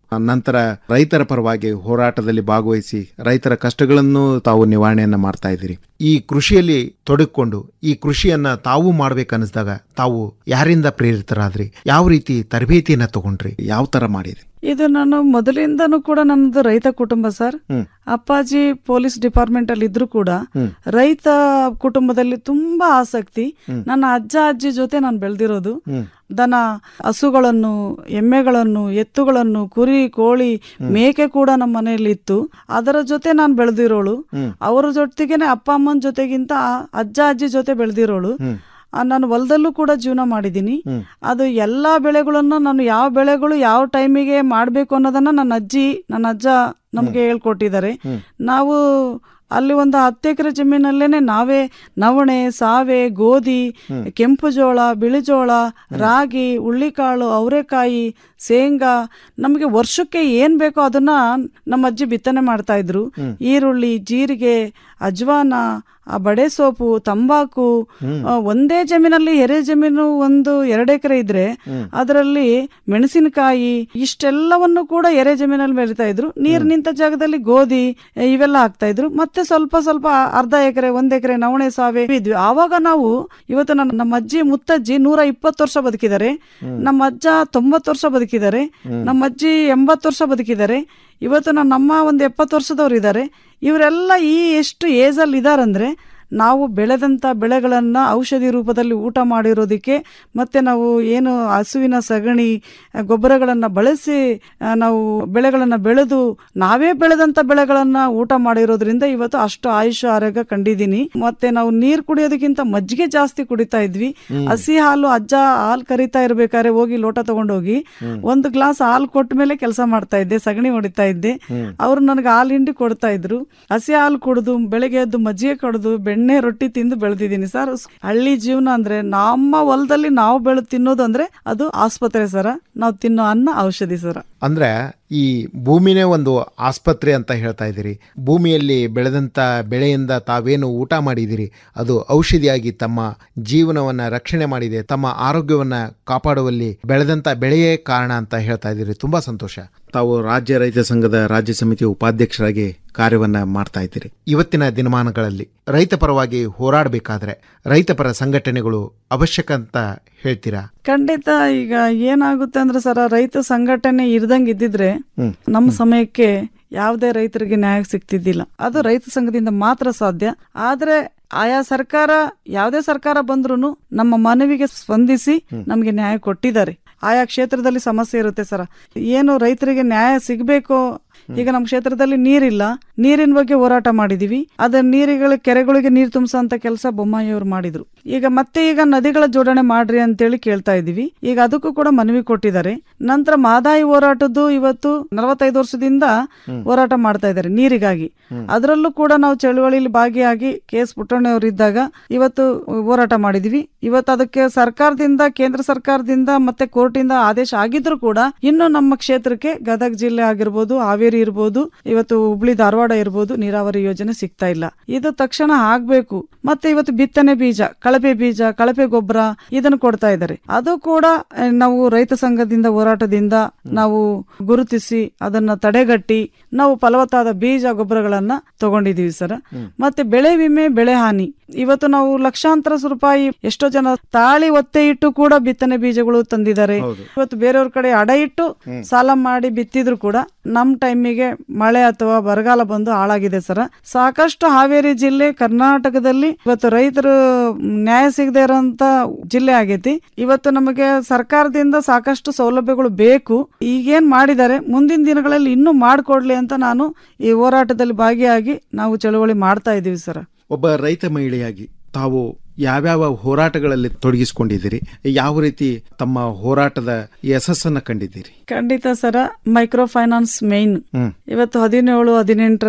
S24: ನಂತರ ರೈತರ ಪರವಾಗಿ ಹೋರಾಟದಲ್ಲಿ ಭಾಗವಹಿಸಿ ರೈತರ ಕಷ್ಟಗಳನ್ನು ತಾವು ನಿವಾರಣೆಯನ್ನ ಮಾಡ್ತಾ ಇದ್ದೀರಿ ಈ ಕೃಷಿಯಲ್ಲಿ ತೊಡಗಿಕೊಂಡು ಈ ಕೃಷಿಯನ್ನ ತಾವು ಮಾಡ್ಬೇಕನ್ನಿಸ್ದಾಗ ತಾವು ಯಾರಿಂದ ಪ್ರೇರಿತರಾದ್ರಿ ಯಾವ ರೀತಿ ತರಬೇತಿಯನ್ನ ತಗೊಂಡ್ರಿ ಯಾವ ತರ ಮಾಡಿದ್ರಿ
S25: ಇದು ನಾನು ಮೊದಲಿಂದನೂ ಕೂಡ ನನ್ನದು ರೈತ ಕುಟುಂಬ ಸರ್
S24: ಹ್ಮ್.
S25: ಅಪ್ಪಾಜಿ ಪೊಲೀಸ್ ಡಿಪಾರ್ಟ್ಮೆಂಟ್ ಅಲ್ಲಿ ಇದ್ರು ಕೂಡ
S24: ಹ್ಮ್.
S25: ರೈತ ಕುಟುಂಬದಲ್ಲಿ ತುಂಬಾ ಆಸಕ್ತಿ
S24: ಹ್ಮ್.
S25: ನನ್ನ ಅಜ್ಜ ಅಜ್ಜಿ ಜೊತೆ ನಾನು ಬೆಳೆದಿರೋದು
S24: ಹ್ಮ್.
S25: ದನ ಹಸುಗಳನ್ನು ಎಮ್ಮೆಗಳನ್ನು ಎತ್ತುಗಳನ್ನು ಕುರಿ ಕೋಳಿ ಮೇಕೆ ಕೂಡ ನಮ್ಮ ಮನೆಯಲ್ಲಿ ಇತ್ತು ಅದರ ಜೊತೆ ನಾನು ಬೆಳೆದಿರೋಳು
S24: ಹ್ಮ್.
S25: ಅವರ ಜೊತೆಗೇನೆ ಅಪ್ಪ ಅಮ್ಮನ ಜೊತೆಗಿಂತ ಅಜ್ಜ ಅಜ್ಜಿ ಜೊತೆ ಬೆಳೆದಿರೋಳು
S24: ಹ್ಮ್.
S25: ಆ, ನಾನು ಹೊಲದಲ್ಲೂ ಕೂಡ ಜೀವನ ಮಾಡಿದ್ದೀನಿ
S24: ಹ್ಮ್.
S25: ಅದು ಎಲ್ಲ ಬೆಳೆಗಳನ್ನು ನಾನು ಯಾವ ಬೆಳೆಗಳು ಯಾವ ಟೈಮಿಗೆ ಮಾಡಬೇಕು ಅನ್ನೋದನ್ನ ನನ್ನ ಅಜ್ಜಿ ನನ್ನ ಅಜ್ಜ ನಮಗೆ ಹೇಳ್ಕೊಟ್ಟಿದ್ದಾರೆ
S24: ಹ್ಮ್.
S25: ನಾವು ಅಲ್ಲಿ ಒಂದು ಹತ್ತು ಎಕರೆ ಜಮೀನಲ್ಲೇನೆ ನಾವೇ ನವಣೆ ಸಾವೆ ಗೋಧಿ
S24: ಹ್ಮ್.
S25: ಕೆಂಪು ಜೋಳ ಬಿಳಿ ಜೋಳ ರಾಗಿ ಹುಳ್ಳಿಕಾಳು ಅವರೆಕಾಯಿ ಶೇಂಗಾ ನಮಗೆ ವರ್ಷಕ್ಕೆ ಏನ್ ಬೇಕೋ ಅದನ್ನ ನಮ್ಮ ಅಜ್ಜಿ ಬಿತ್ತನೆ ಮಾಡ್ತಾ ಇದ್ರು
S24: ಹ್ಮ್.
S25: ಈರುಳ್ಳಿ ಜೀರಿಗೆ ಅಜ್ವಾನ ಆ ಬಡೆ ಸೋಪು ತಂಬಾಕು
S24: ಹ್ಮ್.
S25: ಆ, ಒಂದೇ ಜಮೀನಲ್ಲಿ ಎರೆ ಜಮೀನು ಒಂದು ಎರಡು ಎಕರೆ ಇದ್ರೆ
S24: ಹ್ಮ್.
S25: ಅದರಲ್ಲಿ ಮೆಣಸಿನಕಾಯಿ ಇಷ್ಟೆಲ್ಲವನ್ನು ಕೂಡ ಎರೆ ಜಮೀನಲ್ಲಿ ಬೆಳೀತಾ ಇದ್ರು ನೀರ್ ನಿಂತ ಜಾಗದಲ್ಲಿ ಗೋಧಿ ಎ, ಇವೆಲ್ಲ ಹಾಕ್ತಾ ಇದ್ರು ಮತ್ತೆ ಸ್ವಲ್ಪ ಸ್ವಲ್ಪ ಅರ್ಧ ಎಕರೆ ಒಂದ್ ಎಕರೆ ನವಣೆ ಸಾವೆ ಇದ್ವಿ ಆವಾಗ ನಾವು ಇವತ್ತು ನನ್ನ ನಮ್ಮ ಅಜ್ಜಿ ಮುತ್ತಜ್ಜಿ ನೂರ ಇಪ್ಪತ್ತು ವರ್ಷ ಬದುಕಿದ್ದಾರೆ ನಮ್ಮ ಅಜ್ಜ ತೊಂಬತ್ತು ವರ್ಷ ಬದುಕಿದ್ದಾರೆ ನಮ್ಮ ಅಜ್ಜಿ ಎಂಬತ್ತು ವರ್ಷ ಬದುಕಿದ್ದಾರೆ ಇವತ್ತು ನನ್ನ ಅಮ್ಮ ಒಂದು ಎಪ್ಪತ್ತು ವರ್ಷದವ್ರು ಇದ್ದಾರೆ ಇವರೆಲ್ಲ ಈ ಎಷ್ಟು ಏಜ್ ಅಲ್ಲಿ ಇದಾರಂದ್ರೆ ನಾವು ಬೆಳೆದಂತ ಬೆಳೆಗಳನ್ನ ಔಷಧಿ ರೂಪದಲ್ಲಿ ಊಟ ಮಾಡಿರೋದಕ್ಕೆ ಮತ್ತೆ ನಾವು ಏನು ಹಸುವಿನ ಸಗಣಿ ಆ, ಗೊಬ್ಬರಗಳನ್ನ ಬಳಸಿ ಆ, ನಾವು ಬೆಳೆಗಳನ್ನ ಬೆಳೆದು ನಾವೇ ಬೆಳೆದಂತ ಬೆಳೆಗಳನ್ನ ಊಟ ಮಾಡಿರೋದ್ರಿಂದ ಇವತ್ತು ಅಷ್ಟು ಆಯುಷ ಆರೋಗ್ಯ ಕಂಡಿದ್ದೀನಿ ಮತ್ತೆ ನಾವು ನೀರ್ ಕುಡಿಯೋದಕ್ಕಿಂತ ಮಜ್ಜಿಗೆ ಜಾಸ್ತಿ ಕುಡಿತಾ ಇದ್ವಿ ಹಸಿ ಹಾಲು ಅಜ್ಜ ಹಾಲು ಕರಿತಾ ಇರ್ಬೇಕಾದ್ರೆ ಹೋಗಿ ಲೋಟ ತಗೊಂಡೋಗಿ ಒಂದು ಗ್ಲಾಸ್ ಹಾಲು ಕೊಟ್ಟ ಮೇಲೆ ಕೆಲಸ ಮಾಡ್ತಾ ಇದ್ದೆ ಸಗಣಿ ಹೊಡಿತಾ ಇದ್ದೆ ಅವ್ರು ನನಗೆ ಹಾಲು ಹಿಂಡಿ ಕೊಡ್ತಾ ಇದ್ರು ಹಸಿ ಹಾಲು ಕುಡಿದು ಬೆಳಗ್ಗೆ ಎದ್ದು ಮಜ್ಜಿಗೆ ಕಡ್ದು ಬೆಣ್ಣೆ ರೊಟ್ಟಿ ತಿಂದು ಬೆಳೆದಿದ್ದೀನಿ ಸರ್ ಹಳ್ಳಿ ಜೀವನ ಅಂದ್ರೆ ನಮ್ಮ ಹೊಲದಲ್ಲಿ ನಾವು ಬೆಳೆದು ತಿನ್ನೋದು ಅಂದ್ರೆ ಅದು ಆಸ್ಪತ್ರೆ ಸರ ನಾವು ತಿನ್ನೋ ಅನ್ನ ಔಷಧಿ ಸರ
S24: ಅಂದ್ರೆ ಈ ಭೂಮಿನೇ ಒಂದು ಆಸ್ಪತ್ರೆ ಅಂತ ಹೇಳ್ತಾ ಇದ್ದೀರಿ ಭೂಮಿಯಲ್ಲಿ ಬೆಳೆದಂತ ಬೆಳೆಯಿಂದ ತಾವೇನು ಊಟ ಮಾಡಿದಿರಿ ಅದು ಔಷಧಿಯಾಗಿ ತಮ್ಮ ಜೀವನವನ್ನ ರಕ್ಷಣೆ ಮಾಡಿದೆ ತಮ್ಮ ಆರೋಗ್ಯವನ್ನ ಕಾಪಾಡುವಲ್ಲಿ ಬೆಳೆದಂತ ಬೆಳೆಯೇ ಕಾರಣ ಅಂತ ಹೇಳ್ತಾ ಇದ್ದೀರಿ ತುಂಬಾ ಸಂತೋಷ ತಾವು ರಾಜ್ಯ ರೈತ ಸಂಘದ ರಾಜ್ಯ ಸಮಿತಿ ಉಪಾಧ್ಯಕ್ಷರಾಗಿ ಕಾರ್ಯವನ್ನ ಮಾಡ್ತಾ ಇದ್ದೀರಿ ಇವತ್ತಿನ ದಿನಮಾನಗಳಲ್ಲಿ ರೈತ ಪರವಾಗಿ ಹೋರಾಡಬೇಕಾದ್ರೆ ರೈತ ಪರ ಸಂಘಟನೆಗಳು ಅವಶ್ಯಕ ಅಂತ ಹೇಳ್ತೀರಾ
S25: ಖಂಡಿತ ಈಗ ಏನಾಗುತ್ತೆ ಅಂದ್ರೆ ಸರ ರೈತ ಸಂಘಟನೆ ಇರ್ದಂಗ್ ಇದ್ದಿದ್ರೆ
S24: ಹ್ಮ್.
S25: ನಮ್ಮ ಸಮಯಕ್ಕೆ ಯಾವುದೇ ರೈತರಿಗೆ ನ್ಯಾಯ ಸಿಗ್ತಿದ್ದಿಲ್ಲ ಅದು ರೈತ ಸಂಘದಿಂದ ಮಾತ್ರ ಸಾಧ್ಯ ಆದ್ರೆ ಆಯಾ ಸರ್ಕಾರ ಯಾವುದೇ ಸರ್ಕಾರ ಬಂದ್ರು ನಮ್ಮ ಮನವಿಗೆ ಸ್ಪಂದಿಸಿ ನಮಗೆ ನ್ಯಾಯ ಕೊಟ್ಟಿದ್ದಾರೆ ಆಯಾ ಕ್ಷೇತ್ರದಲ್ಲಿ ಸಮಸ್ಯೆ ಇರುತ್ತೆ ಸರ ಏನು ರೈತರಿಗೆ ನ್ಯಾಯ ಸಿಗಬೇಕು ಈಗ ನಮ್ಮ ಕ್ಷೇತ್ರದಲ್ಲಿ ನೀರಿಲ್ಲ ನೀರಿನ ಬಗ್ಗೆ ಹೋರಾಟ ಮಾಡಿದೀವಿ ಅದ ನೀರುಗಳ ಕೆರೆಗಳಿಗೆ ನೀರು ತುಂಬಿಸೋಂತ ಕೆಲಸ ಬೊಮ್ಮಾಯಿಯವರು ಮಾಡಿದ್ರು ಈಗ ಮತ್ತೆ ಈಗ ನದಿಗಳ ಜೋಡಣೆ ಮಾಡ್ರಿ ಅಂತೇಳಿ ಕೇಳ್ತಾ ಇದೀವಿ ಈಗ ಅದಕ್ಕೂ ಕೂಡ ಮನವಿ ಕೊಟ್ಟಿದ್ದಾರೆ ನಂತರ ಮಾದಾಯಿ ಹೋರಾಟದ್ದು ಇವತ್ತು ನಲವತ್ತೈದು ವರ್ಷದಿಂದ ಹೋರಾಟ ಮಾಡ್ತಾ ಇದ್ದಾರೆ ನೀರಿಗಾಗಿ ಅದರಲ್ಲೂ ಕೂಡ ನಾವು ಚಳುವಳಿಯಲ್ಲಿ ಭಾಗಿಯಾಗಿ ಕೆ ಎಸ್ ಪುಟ್ಟಣ್ಣವರು ಇದ್ದಾಗ ಇವತ್ತು ಹೋರಾಟ ಮಾಡಿದೀವಿ ಇವತ್ತು ಅದಕ್ಕೆ ಸರ್ಕಾರದಿಂದ ಕೇಂದ್ರ ಸರ್ಕಾರದಿಂದ ಮತ್ತೆ ಕೋರ್ಟಿಂದ ಆದೇಶ ಆಗಿದ್ರು ಕೂಡ ಇನ್ನು ನಮ್ಮ ಕ್ಷೇತ್ರಕ್ಕೆ ಗದಗ ಜಿಲ್ಲೆ ಆಗಿರ್ಬೋದು ಹಾವೇರಿ ಇರ್ಬೋದು ಇವತ್ತು ಹುಬ್ಳಿ ಧಾರವಾಡ ಇರ್ಬೋದು ನೀರಾವರಿ ಯೋಜನೆ ಸಿಗ್ತಾ ಇಲ್ಲ ಇದು ತಕ್ಷಣ ಆಗ್ಬೇಕು ಮತ್ತೆ ಇವತ್ತು ಬಿತ್ತನೆ ಬೀಜ ಕಳಪೆ ಬೀಜ ಕಳಪೆ ಗೊಬ್ಬರ ಇದನ್ನು ಕೊಡ್ತಾ ಇದ್ದಾರೆ ಅದು ಕೂಡ ಆ, ನಾವು ರೈತ ಸಂಘದಿಂದ ಹೋರಾಟದಿಂದ ನಾವು ಗುರುತಿಸಿ ಅದನ್ನ ತಡೆಗಟ್ಟಿ ನಾವು ಫಲವತ್ತಾದ ಬೀಜ ಗೊಬ್ಬರಗಳನ್ನ ತಗೊಂಡಿದೀವಿ ಸರ್ ಮತ್ತೆ ಬೆಳೆ ವಿಮೆ ಬೆಳೆ ಹಾನಿ ಇವತ್ತು ನಾವು ಲಕ್ಷಾಂತರ ರೂಪಾಯಿ ಎಷ್ಟೋ ಜನ ತಾಳಿ ಒತ್ತೆ ಇಟ್ಟು ಕೂಡ ಬಿತ್ತನೆ ಬೀಜಗಳು ತಂದಿದ್ದಾರೆ ಇವತ್ತು ಬೇರೆಯವ್ರ ಕಡೆ ಅಡ ಇಟ್ಟು ಸಾಲ ಮಾಡಿ ಬಿತ್ತಿದ್ರು ಕೂಡ ನಮ್ ಟೈಮಿಗೆ ಮಳೆ ಅಥವಾ ಬರಗಾಲ ಬಂದು ಹಾಳಾಗಿದೆ ಸರ್ ಸಾಕಷ್ಟು ಹಾವೇರಿ ಜಿಲ್ಲೆ ಕರ್ನಾಟಕದಲ್ಲಿ ಇವತ್ತು ರೈತರು ನ್ಯಾಯ ಸಿಗದೆ ಇರೋಂತ ಜಿಲ್ಲೆ ಆಗೈತಿ ಇವತ್ತು ನಮಗೆ ಸರ್ಕಾರದಿಂದ ಸಾಕಷ್ಟು ಸೌಲಭ್ಯಗಳು ಬೇಕು ಈಗೇನ್ ಮಾಡಿದ್ದಾರೆ ಮುಂದಿನ ದಿನಗಳಲ್ಲಿ ಇನ್ನೂ ಮಾಡಿಕೊಡ್ಲಿ ಅಂತ ನಾನು ಈ ಹೋರಾಟದಲ್ಲಿ ಭಾಗಿಯಾಗಿ ನಾವು ಚಳುವಳಿ ಮಾಡ್ತಾ ಇದೀವಿ ಸರ್
S24: ಒಬ್ಬ ರೈತ ಮಹಿಳೆಯಾಗಿ ತಾವು ಯಾವ್ಯಾವ ಹೋರಾಟಗಳಲ್ಲಿ ತೊಡಗಿಸಿಕೊಂಡಿದ್ದೀರಿ ಯಾವ ರೀತಿ ತಮ್ಮ ಹೋರಾಟದ ಯಶಸ್ಸನ್ನ ಕಂಡಿದ್ದೀರಿ
S25: ಖಂಡಿತ ಸರ ಮೈಕ್ರೋ ಫೈನಾನ್ಸ್ ಮೇನ್
S24: ಹ್ಮ್.
S25: ಇವತ್ತು ಹದಿನೇಳು ಹದಿನೆಂಟರಲ್ಲಿ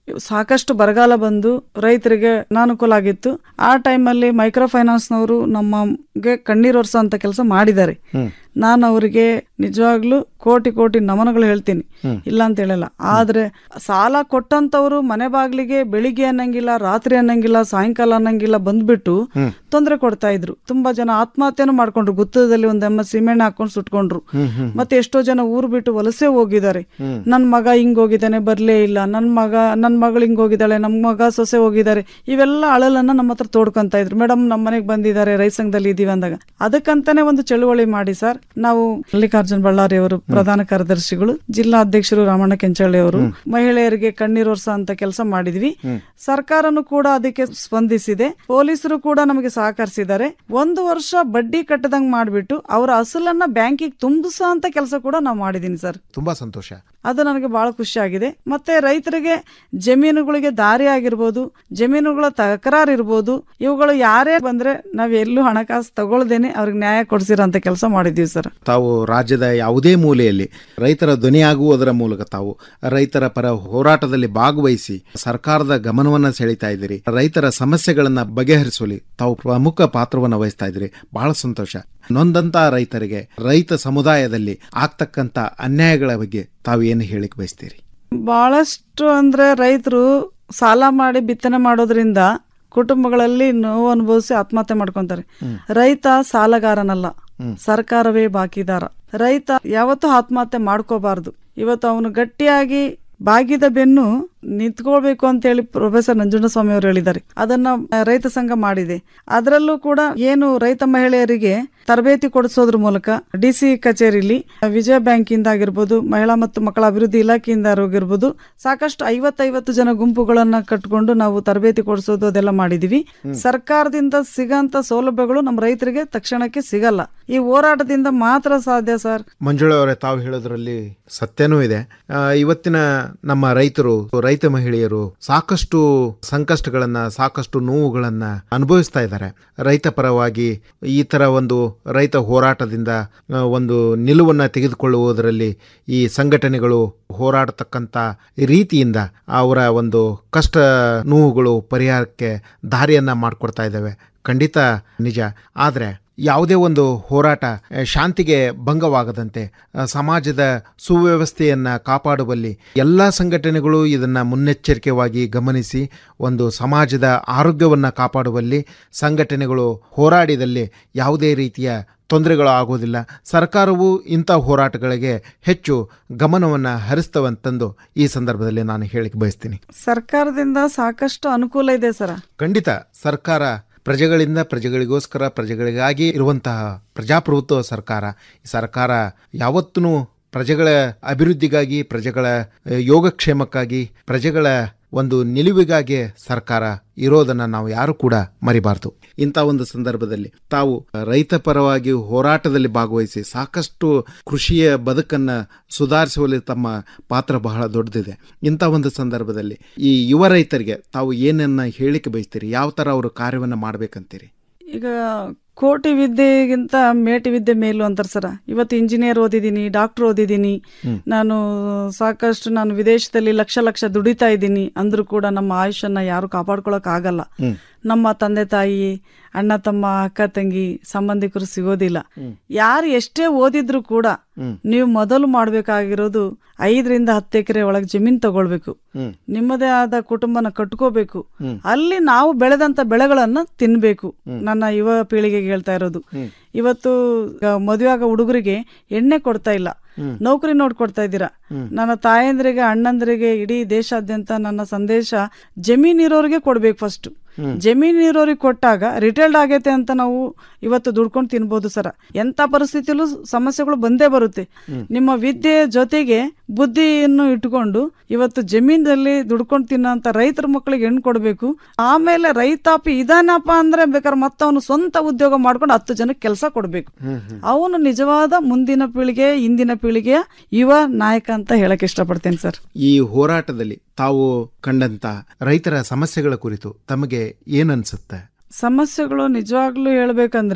S25: ಸಾಕಷ್ಟು ಬರಗಾಲ ಬಂದು ರೈತರಿಗೆ ಅನಾನುಕೂಲ ಆಗಿತ್ತು ಆ ಟೈಮಲ್ಲಿ ಮೈಕ್ರೋ ಫೈನಾನ್ಸ್ನವರು ನಮಗೆ ಕಣ್ಣೀರು ಒರೆಸೋ ಕೆಲಸ ಮಾಡಿದ್ದಾರೆ ನಾನು ಅವರಿಗೆ ನಿಜವಾಗ್ಲೂ ಕೋಟಿ ಕೋಟಿ ನಮನಗಳು ಹೇಳ್ತೀನಿ
S1: ಹ್ಮ್.
S25: ಇಲ್ಲ ಅಂತ ಹೇಳಲ್ಲ ಆದ್ರೆ ಸಾಲ ಕೊಟ್ಟಂತವ್ರು ಮನೆ ಬಾಗ್ಲಿಗೆ ಬೆಳಿಗ್ಗೆ ಅನ್ನಂಗಿಲ್ಲ ರಾತ್ರಿ ಅನ್ನಂಗಿಲ್ಲ ಸಾಯಂಕಾಲ ಅನ್ನಂಗಿಲ್ಲ ಬಂದ್ಬಿಟ್ಟು
S1: ಹ್ಮ್.
S25: ತೊಂದರೆ ಕೊಡ್ತಾ ಇದ್ರು ತುಂಬಾ ಜನ ಆತ್ಮಹತ್ಯೆನೂ ಮಾಡ್ಕೊಂಡ್ರು ಗುತ್ತದಲ್ಲಿ ಒಂದ್ ಎಮ್ಮ ಸಿಮೆಣ್ಣೆ ಹಾಕೊಂಡು ಸುಟ್ಕೊಂಡ್ರು
S1: ಹ್ಮ್, ಹ್ಮ್.
S25: ಮತ್ತೆ ಎಷ್ಟೋ ಜನ ಊರು ಬಿಟ್ಟು ವಲಸೆ ಹೋಗಿದ್ದಾರೆ
S1: ಹ್ಮ್.
S25: ನನ್ ಮಗ ಹಿಂಗ್ ಹೋಗಿದ್ದಾನೆ ಬರ್ಲೇ ಇಲ್ಲ ನನ್ ಮಗ ನನ್ ಮಗಳು ಹಿಂಗ್ ಹೋಗಿದ್ದಾಳೆ ನಮ್ ಮಗ ಸೊಸೆ ಹೋಗಿದ್ದಾರೆ ಇವೆಲ್ಲ ಅಳಲನ್ನ ನಮ್ಮ ಹತ್ರ ತೋಡ್ಕೊಂತ ಇದ್ರು ಮೇಡಮ್ ನಮ್ಮ ಮನೆಗೆ ಬಂದಿದ್ದಾರೆ ರೈತ ಸಂಘದಲ್ಲಿ ಇದೀವಿ ಅಂದಾಗ ಅದಕ್ಕಂತಾನೆ ಒಂದು ಚಳುವಳಿ ಮಾಡಿ ಸರ್ ನಾವು ಮಲ್ಲಿಕಾರ್ಜುನ್ ಬಳ್ಳಾರಿ ಅವರು ಪ್ರಧಾನ ಕಾರ್ಯದರ್ಶಿಗಳು ಜಿಲ್ಲಾ ಅಧ್ಯಕ್ಷರು ರಾಮಣ್ಣ ಕೆಂಚಳ್ಳಿ ಅವರು ಮಹಿಳೆಯರಿಗೆ ಕಣ್ಣೀರು ಒರ್ಸ ಅಂತ ಕೆಲಸ ಮಾಡಿದ್ವಿ
S1: ಹ್ಮ್.
S25: ಸರ್ಕಾರನು ಕೂಡ ಅದಕ್ಕೆ ಸ್ಪಂದಿಸಿದೆ ಪೊಲೀಸರು ಕೂಡ ನಮಗೆ ಸಹಕರಿಸಿದ್ದಾರೆ ಒಂದು ವರ್ಷ ಬಡ್ಡಿ ಕಟ್ಟದಂಗ್ ಮಾಡ್ಬಿಟ್ಟು ಅವರ ಅಸಲನ್ನ ಬ್ಯಾಂಕಿಗೆ ತುಂಬಿಸ ಅಂತ ಕೆಲಸ ಕೂಡ ನಾವು ಮಾಡಿದೀನಿ ಸರ್
S24: ತುಂಬಾ ಸಂತೋಷ
S25: ಅದು ನನಗೆ ಬಹಳ ಖುಷಿ ಆಗಿದೆ ಮತ್ತೆ ರೈತರಿಗೆ ಜಮೀನುಗಳಿಗೆ ದಾರಿ ಆಗಿರ್ಬೋದು ಜಮೀನುಗಳ ತಕರಾರು ಇರ್ಬೋದು ಇವುಗಳು ಯಾರೇ ಬಂದ್ರೆ ನಾವ್ ಎಲ್ಲೂ ಹಣಕಾಸು ತಗೊಳ್ದೇನೆ ಅವ್ರಿಗೆ ನ್ಯಾಯ ಕೊಡ್ಸಿರೋಂತ ಕೆಲಸ ಮಾಡಿದೀವಿ ಸರ್
S24: ತಾವು ರಾಜ್ಯದ ಯಾವುದೇ ಮೂಲೆಯಲ್ಲಿ ರೈತರ ಧ್ವನಿಯಾಗುವುದರ ಮೂಲಕ ತಾವು ರೈತರ ಪರ ಹೋರಾಟದಲ್ಲಿ ಭಾಗವಹಿಸಿ ಸರ್ಕಾರದ ಗಮನವನ್ನ ಸೆಳೀತಾ ಇದ್ದೀರಿ ರೈತರ ಸಮಸ್ಯೆಗಳನ್ನ ಬಗೆಹರಿಸುವಲ್ಲಿ ತಾವು ಪ್ರಮುಖ ಪಾತ್ರವನ್ನು ವಹಿಸ್ತಾ ಇದ್ದೀರಿ ಬಹಳ ಸಂತೋಷ ನೊಂದಂತ ರೈತರಿಗೆ ರೈತ ಸಮುದಾಯದಲ್ಲಿ ಆಗ್ತಕ್ಕಂತ ಅನ್ಯಾಯಗಳ ಬಗ್ಗೆ ತಾವು ಏನು ಹೇಳಿಕ್ ಬಯಸ್ತೀರಿ
S25: ಬಹಳಷ್ಟು ಅಂದ್ರೆ ರೈತರು ಸಾಲ ಮಾಡಿ ಬಿತ್ತನೆ ಮಾಡೋದ್ರಿಂದ ಕುಟುಂಬಗಳಲ್ಲಿ ನೋವು ಅನುಭವಿಸಿ ಆತ್ಮಹತ್ಯೆ ಮಾಡ್ಕೊಂತಾರೆ ರೈತ ಸಾಲಗಾರನಲ್ಲ ಸರ್ಕಾರವೇ ಬಾಕಿದಾರ ರೈತ ಯಾವತ್ತೂ ಆತ್ಮಹತ್ಯೆ ಮಾಡ್ಕೋಬಾರ್ದು ಇವತ್ತು ಅವನು ಗಟ್ಟಿಯಾಗಿ ಬಾಗಿದ ಬೆನ್ನು ನಿಂತ್ಕೊಳ್ಬೇಕು ಅಂತ ಹೇಳಿ ಪ್ರೊಫೆಸರ್ ನಂಜುಂಡಸ್ವಾಮಿ ಅವರು ಹೇಳಿದ್ದಾರೆ ಅದನ್ನ ಆ, ರೈತ ಸಂಘ ಮಾಡಿದೆ ಅದರಲ್ಲೂ ಕೂಡ ಏನು ರೈತ ಮಹಿಳೆಯರಿಗೆ ತರಬೇತಿ ಕೊಡಿಸೋದ್ರ ಮೂಲಕ ಡಿಸಿ ಕಚೇರಿಲಿ ವಿಜಯ ಬ್ಯಾಂಕ್ ಇಂದ ಆಗಿರ್ಬೋದು ಮಹಿಳಾ ಮತ್ತು ಮಕ್ಕಳ ಅಭಿವೃದ್ಧಿ ಇಲಾಖೆಯಿಂದ ಆಗಿರ್ಬೋದು ಸಾಕಷ್ಟು ಐವತ್ತೈವತ್ತು ಜನ ಗುಂಪುಗಳನ್ನ ಕಟ್ಕೊಂಡು ನಾವು ತರಬೇತಿ ಕೊಡಿಸೋದು ಅದೆಲ್ಲ ಮಾಡಿದೀವಿ ಸರ್ಕಾರದಿಂದ ಸಿಗಂತ ಸೌಲಭ್ಯಗಳು ನಮ್ಮ ರೈತರಿಗೆ ತಕ್ಷಣಕ್ಕೆ ಸಿಗಲ್ಲ ಈ ಹೋರಾಟದಿಂದ ಮಾತ್ರ ಸಾಧ್ಯ ಸರ್
S24: ಮಂಜುಳಾ ಅವರೇ ತಾವು ಹೇಳೋದ್ರಲ್ಲಿ ಸತ್ಯನೂ ಇದೆ ಆ, ಇವತ್ತಿನ ನಮ್ಮ ರೈತರು ರೈತ ಮಹಿಳೆಯರು ಸಾಕಷ್ಟು ಸಂಕಷ್ಟಗಳನ್ನ ಸಾಕಷ್ಟು ನೋವುಗಳನ್ನ ಅನುಭವಿಸ್ತಾ ಇದ್ದಾರೆ ರೈತ ಪರವಾಗಿ ಈ ತರ ಒಂದು ರೈತ ಹೋರಾಟದಿಂದ ಆ, ಒಂದು ನಿಲುವನ್ನ ತೆಗೆದುಕೊಳ್ಳುವುದರಲ್ಲಿ ಈ ಸಂಘಟನೆಗಳು ಹೋರಾಡತಕ್ಕಂಥ ರೀತಿಯಿಂದ ಅವರ ಒಂದು ಕಷ್ಟ ನೋವುಗಳು ಪರಿಹಾರಕ್ಕೆ ದಾರಿಯನ್ನ ಮಾಡಿಕೊಡ್ತಾ ಇದ್ದಾವೆ ಖಂಡಿತ ನಿಜ ಆದರೆ ಯಾವುದೇ ಒಂದು ಹೋರಾಟ ಆ, ಶಾಂತಿಗೆ ಭಂಗವಾಗದಂತೆ ಆ, ಸಮಾಜದ ಸುವ್ಯವಸ್ಥೆಯನ್ನು ಕಾಪಾಡುವಲ್ಲಿ ಎಲ್ಲ ಸಂಘಟನೆಗಳು ಇದನ್ನು ಮುನ್ನೆಚ್ಚರಿಕೆವಾಗಿ ಗಮನಿಸಿ ಒಂದು ಸಮಾಜದ ಆರೋಗ್ಯವನ್ನು ಕಾಪಾಡುವಲ್ಲಿ ಸಂಘಟನೆಗಳು ಹೋರಾಡಿದಲ್ಲಿ ಯಾವುದೇ ರೀತಿಯ ತೊಂದರೆಗಳು ಆಗೋದಿಲ್ಲ ಸರ್ಕಾರವು ಇಂಥ ಹೋರಾಟಗಳಿಗೆ ಹೆಚ್ಚು ಗಮನವನ್ನು ಹರಿಸ್ತವಂತಂದು ಈ ಸಂದರ್ಭದಲ್ಲಿ ನಾನು ಹೇಳಿಕೆ ಬಯಸ್ತೀನಿ
S25: ಸರ್ಕಾರದಿಂದ ಸಾಕಷ್ಟು ಅನುಕೂಲ ಇದೆ ಸರ್
S24: ಖಂಡಿತ ಸರ್ಕಾರ ಪ್ರಜೆಗಳಿಂದ ಪ್ರಜೆಗಳಿಗೋಸ್ಕರ ಪ್ರಜೆಗಳಿಗಾಗಿ ಇರುವಂತಹ ಪ್ರಜಾಪ್ರಭುತ್ವ ಸರ್ಕಾರ ಈ ಸರ್ಕಾರ ಯಾವತ್ತೂ ಪ್ರಜೆಗಳ ಅಭಿವೃದ್ಧಿಗಾಗಿ ಪ್ರಜೆಗಳ ಅಹ್, ಯೋಗಕ್ಷೇಮಕ್ಕಾಗಿ ಪ್ರಜೆಗಳ ಒಂದು ನಿಲುವಿಗಾಗಿ ಸರ್ಕಾರ ಇರೋದನ್ನ ನಾವು ಯಾರು ಕೂಡ ಮರಿಬಾರ್ದು ಇಂಥ ಒಂದು ಸಂದರ್ಭದಲ್ಲಿ ತಾವು ರೈತ ಪರವಾಗಿ ಹೋರಾಟದಲ್ಲಿ ಭಾಗವಹಿಸಿ ಸಾಕಷ್ಟು ಕೃಷಿಯ ಬದುಕನ್ನ ಸುಧಾರಿಸುವಲ್ಲಿ ತಮ್ಮ ಪಾತ್ರ ಬಹಳ ದೊಡ್ಡದಿದೆ ಇಂಥ ಒಂದು ಸಂದರ್ಭದಲ್ಲಿ ಈ ಯುವ ರೈತರಿಗೆ ತಾವು ಏನನ್ನ ಹೇಳಿಕೆ ಬಯಸ್ತೀರಿ ಯಾವ ತರ ಅವರು ಕಾರ್ಯವನ್ನ ಮಾಡ್ಬೇಕಂತೀರಿ
S25: ಈಗ ಕೋಟಿ ವಿದ್ಯೆಗಿಂತ ಮೇಟಿ ವಿದ್ಯೆ ಮೇಲು ಅಂತಾರೆ ಸರ ಇವತ್ತು ಇಂಜಿನಿಯರ್ ಓದಿದ್ದೀನಿ ಡಾಕ್ಟರ್ ಓದಿದ್ದೀನಿ
S1: ಹ್ಮ್.
S25: ನಾನು ಸಾಕಷ್ಟು ನಾನು ವಿದೇಶದಲ್ಲಿ ಲಕ್ಷ ಲಕ್ಷ ದುಡಿತಾ ಇದ್ದೀನಿ ಅಂದ್ರೂ ಕೂಡ ನಮ್ಮ ಆಯುಷನ್ನ ಯಾರು ಕಾಪಾಡ್ಕೊಳಕ್ ಆಗಲ್ಲ
S1: ಹ್ಮ್.
S25: ನಮ್ಮ ತಂದೆ ತಾಯಿ ಅಣ್ಣ ತಮ್ಮ ಅಕ್ಕ ತಂಗಿ ಸಂಬಂಧಿಕರು ಸಿಗೋದಿಲ್ಲ ಯಾರು ಎಷ್ಟೇ ಓದಿದ್ರು ಕೂಡ
S1: ಹ್ಮ್.
S25: ನೀವು ಮೊದಲು ಮಾಡ್ಬೇಕಾಗಿರೋದು ಐದರಿಂದ ಹತ್ತು ಎಕರೆ ಒಳಗೆ ಜಮೀನ್ ತಗೊಳ್ಬೇಕು
S1: ಹ್ಮ್.
S25: ನಿಮ್ಮದೇ ಆದ ಕುಟುಂಬನ ಕಟ್ಕೋಬೇಕು
S1: ಹ್ಮ್.
S25: ಅಲ್ಲಿ ನಾವು ಬೆಳೆದಂತ ಬೆಳೆಗಳನ್ನ ತಿನ್ಬೇಕು
S1: ಹ್ಮ್.
S25: ನನ್ನ ಯುವ ಪೀಳಿಗೆಗೆ ಹೇಳ್ತಾ ಇರೋದು
S1: ಹ್ಮ್.
S25: ಇವತ್ತು ಮದುವೆ ಆಗೋ ಹುಡುಗರಿಗೆ ಎಣ್ಣೆ ಕೊಡ್ತಾ ಇಲ್ಲ
S1: ಹ್ಮ್.
S25: ನೌಕರಿ ನೋಡ್ಕೊಡ್ತಾ ಇದ್ದೀರಾ
S1: ಹ್ಮ್.
S25: ನನ್ನ ತಾಯಂದ್ರಿಗೆ ಅಣ್ಣಂದ್ರಿಗೆ ಇಡೀ ದೇಶಾದ್ಯಂತ ನನ್ನ ಸಂದೇಶ ಜಮೀನ್ ಇರೋರಿಗೆ ಕೊಡ್ಬೇಕು ಫಸ್ಟ್
S1: ಹ್ಮ್.
S25: ಜಮೀನ್ ಇರೋರಿಗೆ ಕೊಟ್ಟಾಗ ರಿಟೈರ್ಡ್ ಆಗೈತೆ ಅಂತ ನಾವು ಇವತ್ತು ದುಡ್ಕೊಂಡು ತಿನ್ಬೋದು ಸರ ಎಂತ ಪರಿಸ್ಥಿತಿಲೂ ಸಮಸ್ಯೆಗಳು ಬಂದೇ ಬರುತ್ತೆ
S1: ಹ್ಮ್.
S25: ನಿಮ್ಮ ವಿದ್ಯೆ ಜೊತೆಗೆ ಬುದ್ಧಿಯನ್ನು ಇಟ್ಕೊಂಡು ಇವತ್ತು ಜಮೀನಲ್ಲಿ ದುಡ್ಕೊಂಡು ತಿನ್ನೋಂತ ರೈತರ ಮಕ್ಕಳಿಗೆ ಹೆಣ್ಣು ಕೊಡಬೇಕು ಆಮೇಲೆ ರೈತಾಪಿ ಇದಾನಪ್ಪ ಅಂದ್ರೆ ಬೇಕಾದ್ರೆ ಮತ್ತೆ ಅವನು ಸ್ವಂತ ಉದ್ಯೋಗ ಮಾಡ್ಕೊಂಡು ಹತ್ತು ಜನಕ್ಕೆ ಕೆಲಸ ಕೊಡಬೇಕು ಅವನು ನಿಜವಾದ ಮುಂದಿನ ಪೀಳಿಗೆ ಇಂದಿನ ಪೀಳಿಗೆಯ ಯುವ ನಾಯಕ ಅಂತ ಹೇಳಕ್ ಇಷ್ಟಪಡ್ತೇನೆ ಸರ್
S24: ಈ ಹೋರಾಟದಲ್ಲಿ ತಾವು ಕಂಡಂತ ರೈತರ ಸಮಸ್ಯೆಗಳ ಕುರಿತು ತಮಗೆ ಏನನ್ಸುತ್ತೆ
S25: ಸಮಸ್ಯೆಗಳು ನಿಜವಾಗ್ಲೂ ಹೇಳ್ಬೇಕಂದ್ರೆ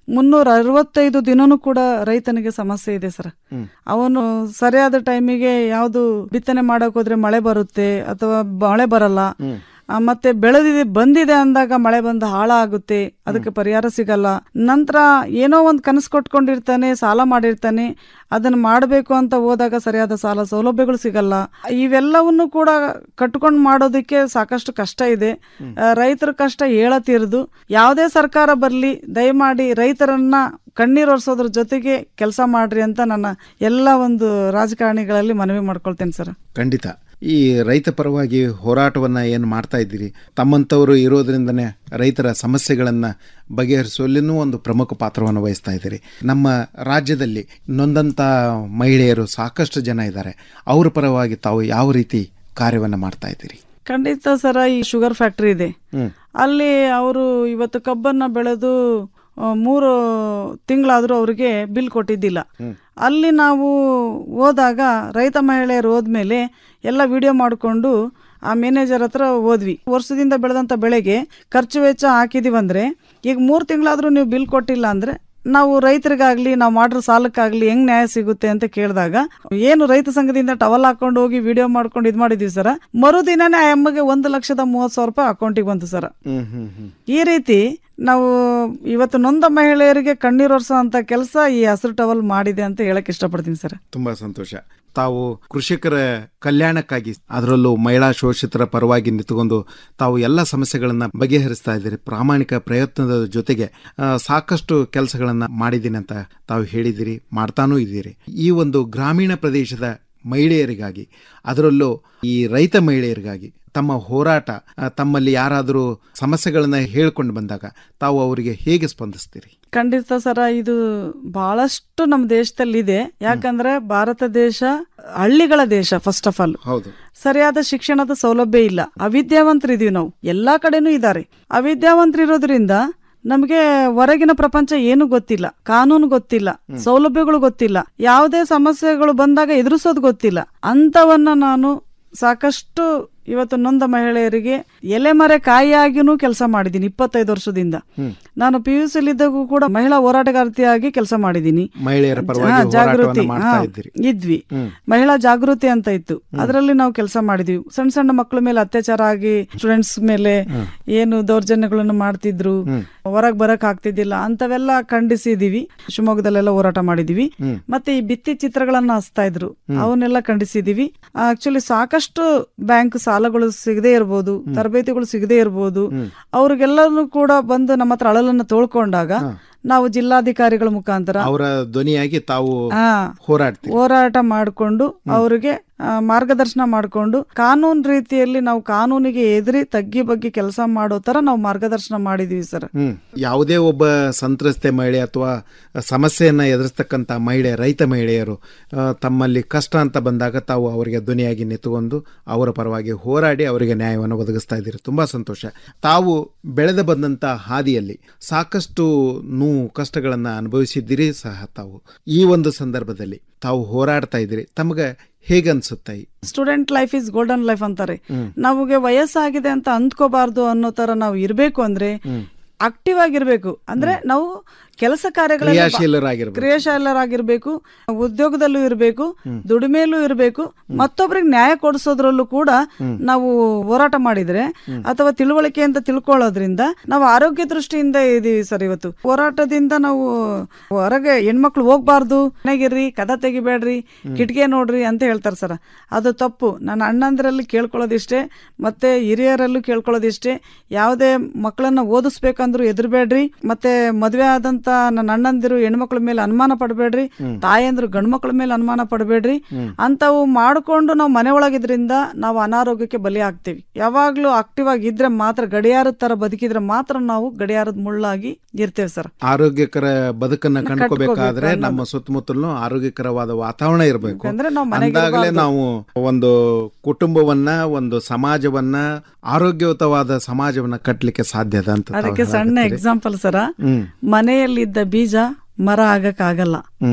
S25: ಮುನ್ನೂರ ಅರವತ್ತೈದು ದಿನನೂ ಕೂಡ ರೈತನಿಗೆ ಸಮಸ್ಯೆ ಇದೆ ಸರ್
S24: ಹ್ಮ್.
S25: ಅವನು ಸರಿಯಾದ ಟೈಮಿಗೆ ಯಾವುದು ಬಿತ್ತನೆ ಮಾಡಕ್ ಹೋದ್ರೆ ಮಳೆ ಬರುತ್ತೆ ಅಥವಾ ಮಳೆ ಬರಲ್ಲ
S24: ಹ್ಮ್.
S25: ಆ, ಮತ್ತೆ ಬೆಳೆದಿದೆ ಬಂದಿದೆ ಅಂದಾಗ ಮಳೆ ಬಂದು ಹಾಳಾಗುತ್ತೆ ಅದಕ್ಕೆ ಪರಿಹಾರ ಸಿಗಲ್ಲ ನಂತರ ಏನೋ ಒಂದು ಕನಸು ಕೊಟ್ಕೊಂಡಿರ್ತಾನೆ ಸಾಲ ಮಾಡಿರ್ತಾನೆ ಅದನ್ನ ಮಾಡಬೇಕು ಅಂತ ಹೋದಾಗ ಸರಿಯಾದ ಸಾಲ ಸೌಲಭ್ಯಗಳು ಸಿಗಲ್ಲ ಇವೆಲ್ಲವನ್ನು ಕೂಡ ಕಟ್ಕೊಂಡು ಮಾಡೋದಕ್ಕೆ ಸಾಕಷ್ಟು ಕಷ್ಟ ಇದೆ ಆ, ರೈತರ ಕಷ್ಟ ಹೇಳತೀರದು ಯಾವುದೇ ಸರ್ಕಾರ ಬರಲಿ ದಯಮಾಡಿ ರೈತರನ್ನ ಕಣ್ಣೀರು ಒರೆಸೋದ್ರ ಜೊತೆಗೆ ಕೆಲಸ ಮಾಡ್ರಿ ಅಂತ ನನ್ನ ಎಲ್ಲ ಒಂದು ರಾಜಕಾರಣಿಗಳಲ್ಲಿ ಮನವಿ ಮಾಡ್ಕೊಳ್ತೇನೆ ಸರ್
S24: ಖಂಡಿತ ಈ ರೈತ ಪರವಾಗಿ ಹೋರಾಟವನ್ನ ಏನು ಮಾಡ್ತಾ ಇದ್ದೀರಿ ತಮ್ಮಂಥವರು ಇರೋದ್ರಿಂದನೇ ರೈತರ ಸಮಸ್ಯೆಗಳನ್ನು ಬಗೆಹರಿಸುವಲ್ಲಿನೂ ಒಂದು ಪ್ರಮುಖ ಪಾತ್ರವನ್ನು ವಹಿಸ್ತಾ ಇದ್ದೀರಿ ನಮ್ಮ ರಾಜ್ಯದಲ್ಲಿ ನೊಂದಂಥ ಮಹಿಳೆಯರು ಸಾಕಷ್ಟು ಜನ ಇದ್ದಾರೆ ಅವರ ಪರವಾಗಿ ತಾವು ಯಾವ ರೀತಿ ಕಾರ್ಯವನ್ನು ಮಾಡ್ತಾ ಇದ್ದೀರಿ
S25: ಖಂಡಿತ ಸರ ಈ ಶುಗರ್ ಫ್ಯಾಕ್ಟ್ರಿ ಇದೆ
S24: ಹ್ಮ್.
S25: ಅಲ್ಲಿ ಅವರು ಇವತ್ತು ಕಬ್ಬನ್ನ ಬೆಳೆದು ಆ, ಮೂರು ತಿಂಗಳಾದರೂ ಅವರಿಗೆ ಬಿಲ್ ಕೊಟ್ಟಿದ್ದಿಲ್ಲ ಅಲ್ಲಿ ನಾವು ಹೋದಾಗ ರೈತ ಮಹಿಳೆಯರು ಹೋದ್ಮೇಲೆ ಎಲ್ಲ ವಿಡಿಯೋ ಮಾಡಿಕೊಂಡು ಆ ಮ್ಯಾನೇಜರ್ ಹತ್ರ ಹೋದ್ವಿ ವರ್ಷದಿಂದ ಬೆಳೆದಂಥ ಬೆಳೆಗೆ ಖರ್ಚು ವೆಚ್ಚ ಹಾಕಿದೀವಂದ್ರೆ ಈಗ ಮೂರು ತಿಂಗಳಾದರೂ ನೀವು ಬಿಲ್ ಕೊಟ್ಟಿಲ್ಲ ಅಂದ್ರೆ ನಾವು ರೈತರಿಗಾಗ್ಲಿ ನಾವು ಮಾಡಿರೋ ಸಾಲಕ್ಕಾಗ್ಲಿ ಹೆಂಗ್ ನ್ಯಾಯ ಸಿಗುತ್ತೆ ಅಂತ ಕೇಳಿದಾಗ ಏನು ರೈತ ಸಂಘದಿಂದ ಟವಲ್ ಹಾಕೊಂಡು ಹೋಗಿ ವಿಡಿಯೋ ಮಾಡ್ಕೊಂಡು ಇದ್ ಮಾಡಿದ್ವಿ ಸರ ಮರುದಿನನೇ ಆ ಅಮ್ಮಗೆ ಒಂದು ಲಕ್ಷದ ಮೂವತ್ತು ಸಾವಿರ ರೂಪಾಯಿ ಅಕೌಂಟಿಗೆ ಬಂತು ಸರ
S24: ಹ್ಮ್ ಹ್ಮ್ ಹ್ಮ್
S25: ಈ ರೀತಿ ನಾವು ಇವತ್ತು ನೊಂದ ಮಹಿಳೆಯರಿಗೆ ಕಣ್ಣೀರೊರ್ಸೋ ಅಂತ ಕೆಲಸ ಈ ಹಸಿರು ಟವಲ್ ಮಾಡಿದೆ ಅಂತ ಹೇಳಕ್ ಇಷ್ಟಪಡ್ತೀನಿ ಸರ್
S24: ತುಂಬಾ ಸಂತೋಷ ತಾವು ಕೃಷಿಕರ ಕಲ್ಯಾಣಕ್ಕಾಗಿ ಅದರಲ್ಲೂ ಮಹಿಳಾ ಶೋಷಿತರ ಪರವಾಗಿ ನಿಂತುಕೊಂಡು ತಾವು ಎಲ್ಲ ಸಮಸ್ಯೆಗಳನ್ನ ಬಗೆಹರಿಸ್ತಾ ಇದ್ದೀರಿ ಪ್ರಾಮಾಣಿಕ ಪ್ರಯತ್ನದ ಜೊತೆಗೆ ಆ, ಸಾಕಷ್ಟು ಕೆಲಸಗಳನ್ನ ಮಾಡಿದ್ದೀನಿ ಅಂತ ತಾವು ಹೇಳಿದಿರಿ ಮಾಡ್ತಾನೂ ಇದ್ದೀರಿ ಈ ಒಂದು ಗ್ರಾಮೀಣ ಪ್ರದೇಶದ ಮಹಿಳೆಯರಿಗಾಗಿ ಅದರಲ್ಲೂ ಈ ರೈತ ಮಹಿಳೆಯರಿಗಾಗಿ ತಮ್ಮ ಹೋರಾಟ ಆ, ತಮ್ಮಲ್ಲಿ ಯಾರಾದರೂ ಸಮಸ್ಯೆಗಳನ್ನ ಹೇಳ್ಕೊಂಡು ಬಂದಾಗ ತಾವು ಅವರಿಗೆ ಹೇಗೆ ಸ್ಪಂದಿಸ್ತೀರಿ
S25: ಖಂಡಿತ ಸರ ಇದು ಬಹಳಷ್ಟು ನಮ್ಮ ದೇಶದಲ್ಲಿ ಇದೆ ಯಾಕಂದ್ರೆ ಭಾರತ ದೇಶ ಹಳ್ಳಿಗಳ ದೇಶ ಫಸ್ಟ್ ಆಫ್ ಆಲ್
S24: ಹೌದು
S25: ಸರಿಯಾದ ಶಿಕ್ಷಣದ ಸೌಲಭ್ಯ ಇಲ್ಲ ಅವಿದ್ಯಾವಂತರಿದೀವಿ ನಾವು ಎಲ್ಲಾ ಕಡೆನೂ ಇದ್ದಾರೆ ಅವಿದ್ಯಾವಂತರಿರೋದ್ರಿಂದ ನಮಗೆ ಹೊರಗಿನ ಪ್ರಪಂಚ ಏನು ಗೊತ್ತಿಲ್ಲ ಕಾನೂನು ಗೊತ್ತಿಲ್ಲ ಸೌಲಭ್ಯಗಳು ಗೊತ್ತಿಲ್ಲ ಯಾವುದೇ ಸಮಸ್ಯೆಗಳು ಬಂದಾಗ ಎದುರಿಸೋದು ಗೊತ್ತಿಲ್ಲ ಅಂತವನ್ನ ನಾನು ಸಾಕಷ್ಟು ಇವತ್ತು ನೊಂದ ಮಹಿಳೆಯರಿಗೆ ಎಲೆಮರೆ ಕಾಯಿಯಾಗಿನೂ ಕೆಲಸ ಮಾಡಿದ್ದೀನಿ ಇಪ್ಪತ್ತೈದು ವರ್ಷದಿಂದ
S24: ಹ್ಮ್.
S25: ನಾನು ಪಿ ಯು ಇದ್ದಾಗೂ ಕೂಡ ಮಹಿಳಾ ಹೋರಾಟಗಾರ್ತಿಯಾಗಿ ಕೆಲಸ ಮಾಡಿದ್ದೀನಿ
S24: ಮಹಿಳೆಯರ ಪರವಾಗಿ
S25: ಹಾ, ಜಾಗೃತಿ
S24: ಹೋರಾಟವನ್ನ ಮಾಡ್ತಾ
S25: ಹಾ,
S24: ಇದ್ದೀರಿ.
S25: ಇದ್ವಿ
S24: ಹ್ಮ್.
S25: ಮಹಿಳಾ ಜಾಗೃತಿ ಅಂತ ಇತ್ತು ಅದರಲ್ಲಿ ನಾವು ಕೆಲಸ ಮಾಡಿದ್ವಿ ಸಣ್ಣ ಸಣ್ಣ ಮಕ್ಕಳ ಮೇಲೆ ಅತ್ಯಾಚಾರ ಆಗಿ ಸ್ಟೂಡೆಂಟ್ಸ್ ಮೇಲೆ ಏನು ದೌರ್ಜನ್ಯಗಳನ್ನು ಮಾಡ್ತಿದ್ರು ಹೊರಗ್ ಬರಕ್ ಆಗ್ತಿದ್ದಿಲ್ಲ ಅಂತವೆಲ್ಲ ಖಂಡಿಸಿದೀವಿ ಶಿವಮೊಗ್ಗದಲ್ಲೆಲ್ಲ ಹೋರಾಟ ಮಾಡಿದೀವಿ
S24: ಹ್ಮ್.
S25: ಮತ್ತೆ ಈ ಭಿತ್ತಿ ಚಿತ್ರಗಳನ್ನ ಹಚ್ತಾ ಇದ್ರು ಅವನ್ನೆಲ್ಲ ಖಂಡಿಸಿದೀವಿ ಆಕ್ಚುಲಿ ಸಾಕಷ್ಟು ಬ್ಯಾಂಕ್ ಸಾಲಗಳು ಸಿಗದೇ ಇರ್ಬೋದು ತರಬೇತಿಗಳು ಸಿಗದೇ ಇರ್ಬೋದು ಅವ್ರಿಗೆಲ್ಲರೂ ಕೂಡ ಬಂದು ನಮ್ಮ ಹತ್ರ ಅಳಲನ್ನ ತೋಳ್ಕೊಂಡಾಗ ನಾವು ಜಿಲ್ಲಾಧಿಕಾರಿಗಳ ಮುಖಾಂತರ
S24: ಅವರ ಧ್ವನಿಯಾಗಿ ತಾವು
S25: ಹಾ
S24: ಹೋರಾಡ್ತೀವಿ
S25: ಹೋರಾಟ ಮಾಡಿಕೊಂಡು ಅವರಿಗೆ ಆ, ಮಾರ್ಗದರ್ಶನ ಮಾಡಿಕೊಂಡು ಕಾನೂನು ರೀತಿಯಲ್ಲಿ ನಾವು ಕಾನೂನಿಗೆ ಎದುರಿ ತಗ್ಗಿ ಬಗ್ಗೆ ಕೆಲಸ ಮಾಡೋ ತರ ನಾವು ಮಾರ್ಗದರ್ಶನ ಮಾಡಿದೀವಿ ಸರ್
S24: ಹ್ಮ್ ಯಾವುದೇ ಒಬ್ಬ ಸಂತ್ರಸ್ತೆ ಮಹಿಳೆ ಅಥವಾ ಸಮಸ್ಯೆಯನ್ನ ಎದುರಿಸ್ತಕ್ಕಂಥ ಮಹಿಳೆ ರೈತ ಮಹಿಳೆಯರು ಆ, ತಮ್ಮಲ್ಲಿ ಕಷ್ಟ ಅಂತ ಬಂದಾಗ ತಾವು ಅವರಿಗೆ ಧ್ವನಿಯಾಗಿ ನಿಂತುಕೊಂಡು ಅವರ ಪರವಾಗಿ ಹೋರಾಡಿ ಅವರಿಗೆ ನ್ಯಾಯವನ್ನು ಒದಗಿಸ್ತಾ ಇದ್ದೀರಿ ತುಂಬಾ ಸಂತೋಷ ತಾವು ಬೆಳೆದ ಬಂದಂತ ಹಾದಿಯಲ್ಲಿ ಸಾಕಷ್ಟು ನೋವು ಕಷ್ಟಗಳನ್ನ ಅನುಭವಿಸಿದ್ದೀರಿ ಸಹ ತಾವು ಈ ಒಂದು ಸಂದರ್ಭದಲ್ಲಿ ತಾವು ಹೋರಾಡ್ತಾ ಇದ್ದೀರಿ ತಮಗೆ ಹೇಗನ್ಸುತ್ತೆ
S25: student life is golden life ಅಂತಾರೆ
S24: ಹ್ಮ್.
S25: ನಮಗೆ ವಯಸ್ಸಾಗಿದೆ ಅಂತ ಅಂದ್ಕೋಬಾರ್ದು ಅನ್ನೋ ತರ ನಾವು ಇರ್ಬೇಕು ಅಂದ್ರೆ ಆಕ್ಟಿವ್ ಆಗಿರ್ಬೇಕು ಅಂದ್ರೆ ನಾವು ಕೆಲಸ ಕಾರ್ಯಗಳಲ್ಲಿ ಬಾ-
S24: ಕ್ರಿಯಾಶೀಲರಾಗಿರ್ಬೇಕು.
S25: ಕ್ರಿಯಾಶೀಲರಾಗಿರ್ಬೇಕು ಉದ್ಯೋಗದಲ್ಲೂ ಇರಬೇಕು ದುಡಿಮೆಯಲ್ಲೂ ಇರಬೇಕು ಮತ್ತೊಬ್ಬರಿಗೆ ನ್ಯಾಯ ಕೊಡಿಸೋದ್ರಲ್ಲೂ ಕೂಡ ನಾವು ಹೋರಾಟ ಮಾಡಿದ್ರೆ ಅಥವಾ ತಿಳುವಳಿಕೆ ಅಂತ ತಿಳ್ಕೊಳ್ಳೋದ್ರಿಂದ ನಾವು ಆರೋಗ್ಯ ದೃಷ್ಟಿಯಿಂದ ಇದೀವಿ ಸರ್ ಇವತ್ತು ಹೋರಾಟದಿಂದ ನಾವು ಹೊರಗೆ ಹೆಣ್ಮಕ್ಳು ಹೋಗ್ಬಾರ್ದು ಮನೆಗಿರ್ರಿ ಕದ ತೆಗಿಬೇಡ್ರಿ ಕಿಟಕಿ ನೋಡ್ರಿ ಅಂತ ಹೇಳ್ತಾರೆ ಸರ್ ಅದು ತಪ್ಪು ನನ್ನ ಅಣ್ಣಂದ್ರಲ್ಲಿ ಕೇಳ್ಕೊಳ್ಳೋದಿಷ್ಟೇ ಮತ್ತೆ ಹಿರಿಯರಲ್ಲೂ ಕೇಳ್ಕೊಳ್ಳೋದಿಷ್ಟೇ ಯಾವುದೇ ಮಕ್ಕಳನ್ನ ಓದಿಸ್ಬೇಕಂದ್ರು ಎದುರ್ಬೇಡ್ರಿ ಮತ್ತೆ ಮದುವೆ ಆದಂತ ನನ್ನ ಅಣ್ಣಂದಿರು ಹೆಣ್ಮಕ್ಳ ಮೇಲೆ ಅನುಮಾನ ಪಡಬೇಡ್ರಿ ತಾಯಂದ್ರು ಗಂಡು ಮಕ್ಳ ಮೇಲೆ ಅನುಮಾನ ಪಡಬೇಡ್ರಿ ಅಂತವು ಮಾಡ್ಕೊಂಡು ನಾವು ಮನೆ ಒಳಗಿದ್ರಿಂದ ನಾವು ಅನಾರೋಗ್ಯಕ್ಕೆ ಬಲಿ ಆಗ್ತೀವಿ ಯಾವಾಗ್ಲೂ ಆಕ್ಟಿವ್ ಆಗಿದ್ರೆ ಮಾತ್ರ ಗಡಿಯಾರದ ತರ ಬದುಕಿದ್ರೆ ಮಾತ್ರ ನಾವು ಗಡಿಯಾರದ ಮುಳ್ಳಾಗಿ ಇರ್ತೇವೆ ಸರ್
S24: ಆರೋಗ್ಯಕರ ಬದುಕನ್ನ ಕಂಡ್ಕೋಬೇಕಾದ್ರೆ
S25: ಕಟ್ಕೋಬೇಕು
S24: ನಮ್ಮ ಸುತ್ತಮುತ್ತಲು ಆರೋಗ್ಯಕರವಾದ ವಾತಾವರಣ ಇರಬೇಕು
S25: ಯಾಕಂದ್ರೆ ನಾವು ಮನೆಗೆ
S24: ಅಂದಾಗಲೇ
S25: ಇರ್ಬಾರ್ದು.
S24: ನಾವು ಒಂದು ಕುಟುಂಬವನ್ನ ಒಂದು ಸಮಾಜವನ್ನ ಆರೋಗ್ಯಯುತವಾದ ಸಮಾಜವನ್ನ ಕಟ್ಟಲಿಕ್ಕೆ ಸಾಧ್ಯ ಅದ ಅಂತ ತಾವು
S25: ಅದಕ್ಕೆ ಸಣ್ಣ
S24: ಹೇಳಕತ್ತೀರಿ.
S25: ಎಕ್ಸಾಂಪಲ್ ಸರ
S24: ಹ್ಮ್
S25: ಮನೆಯಲ್ಲಿದ್ದ ಬೀಜ ಮರ ಆಗಕ್ ಆಗಲ್ಲ
S24: ಹ್ಮ್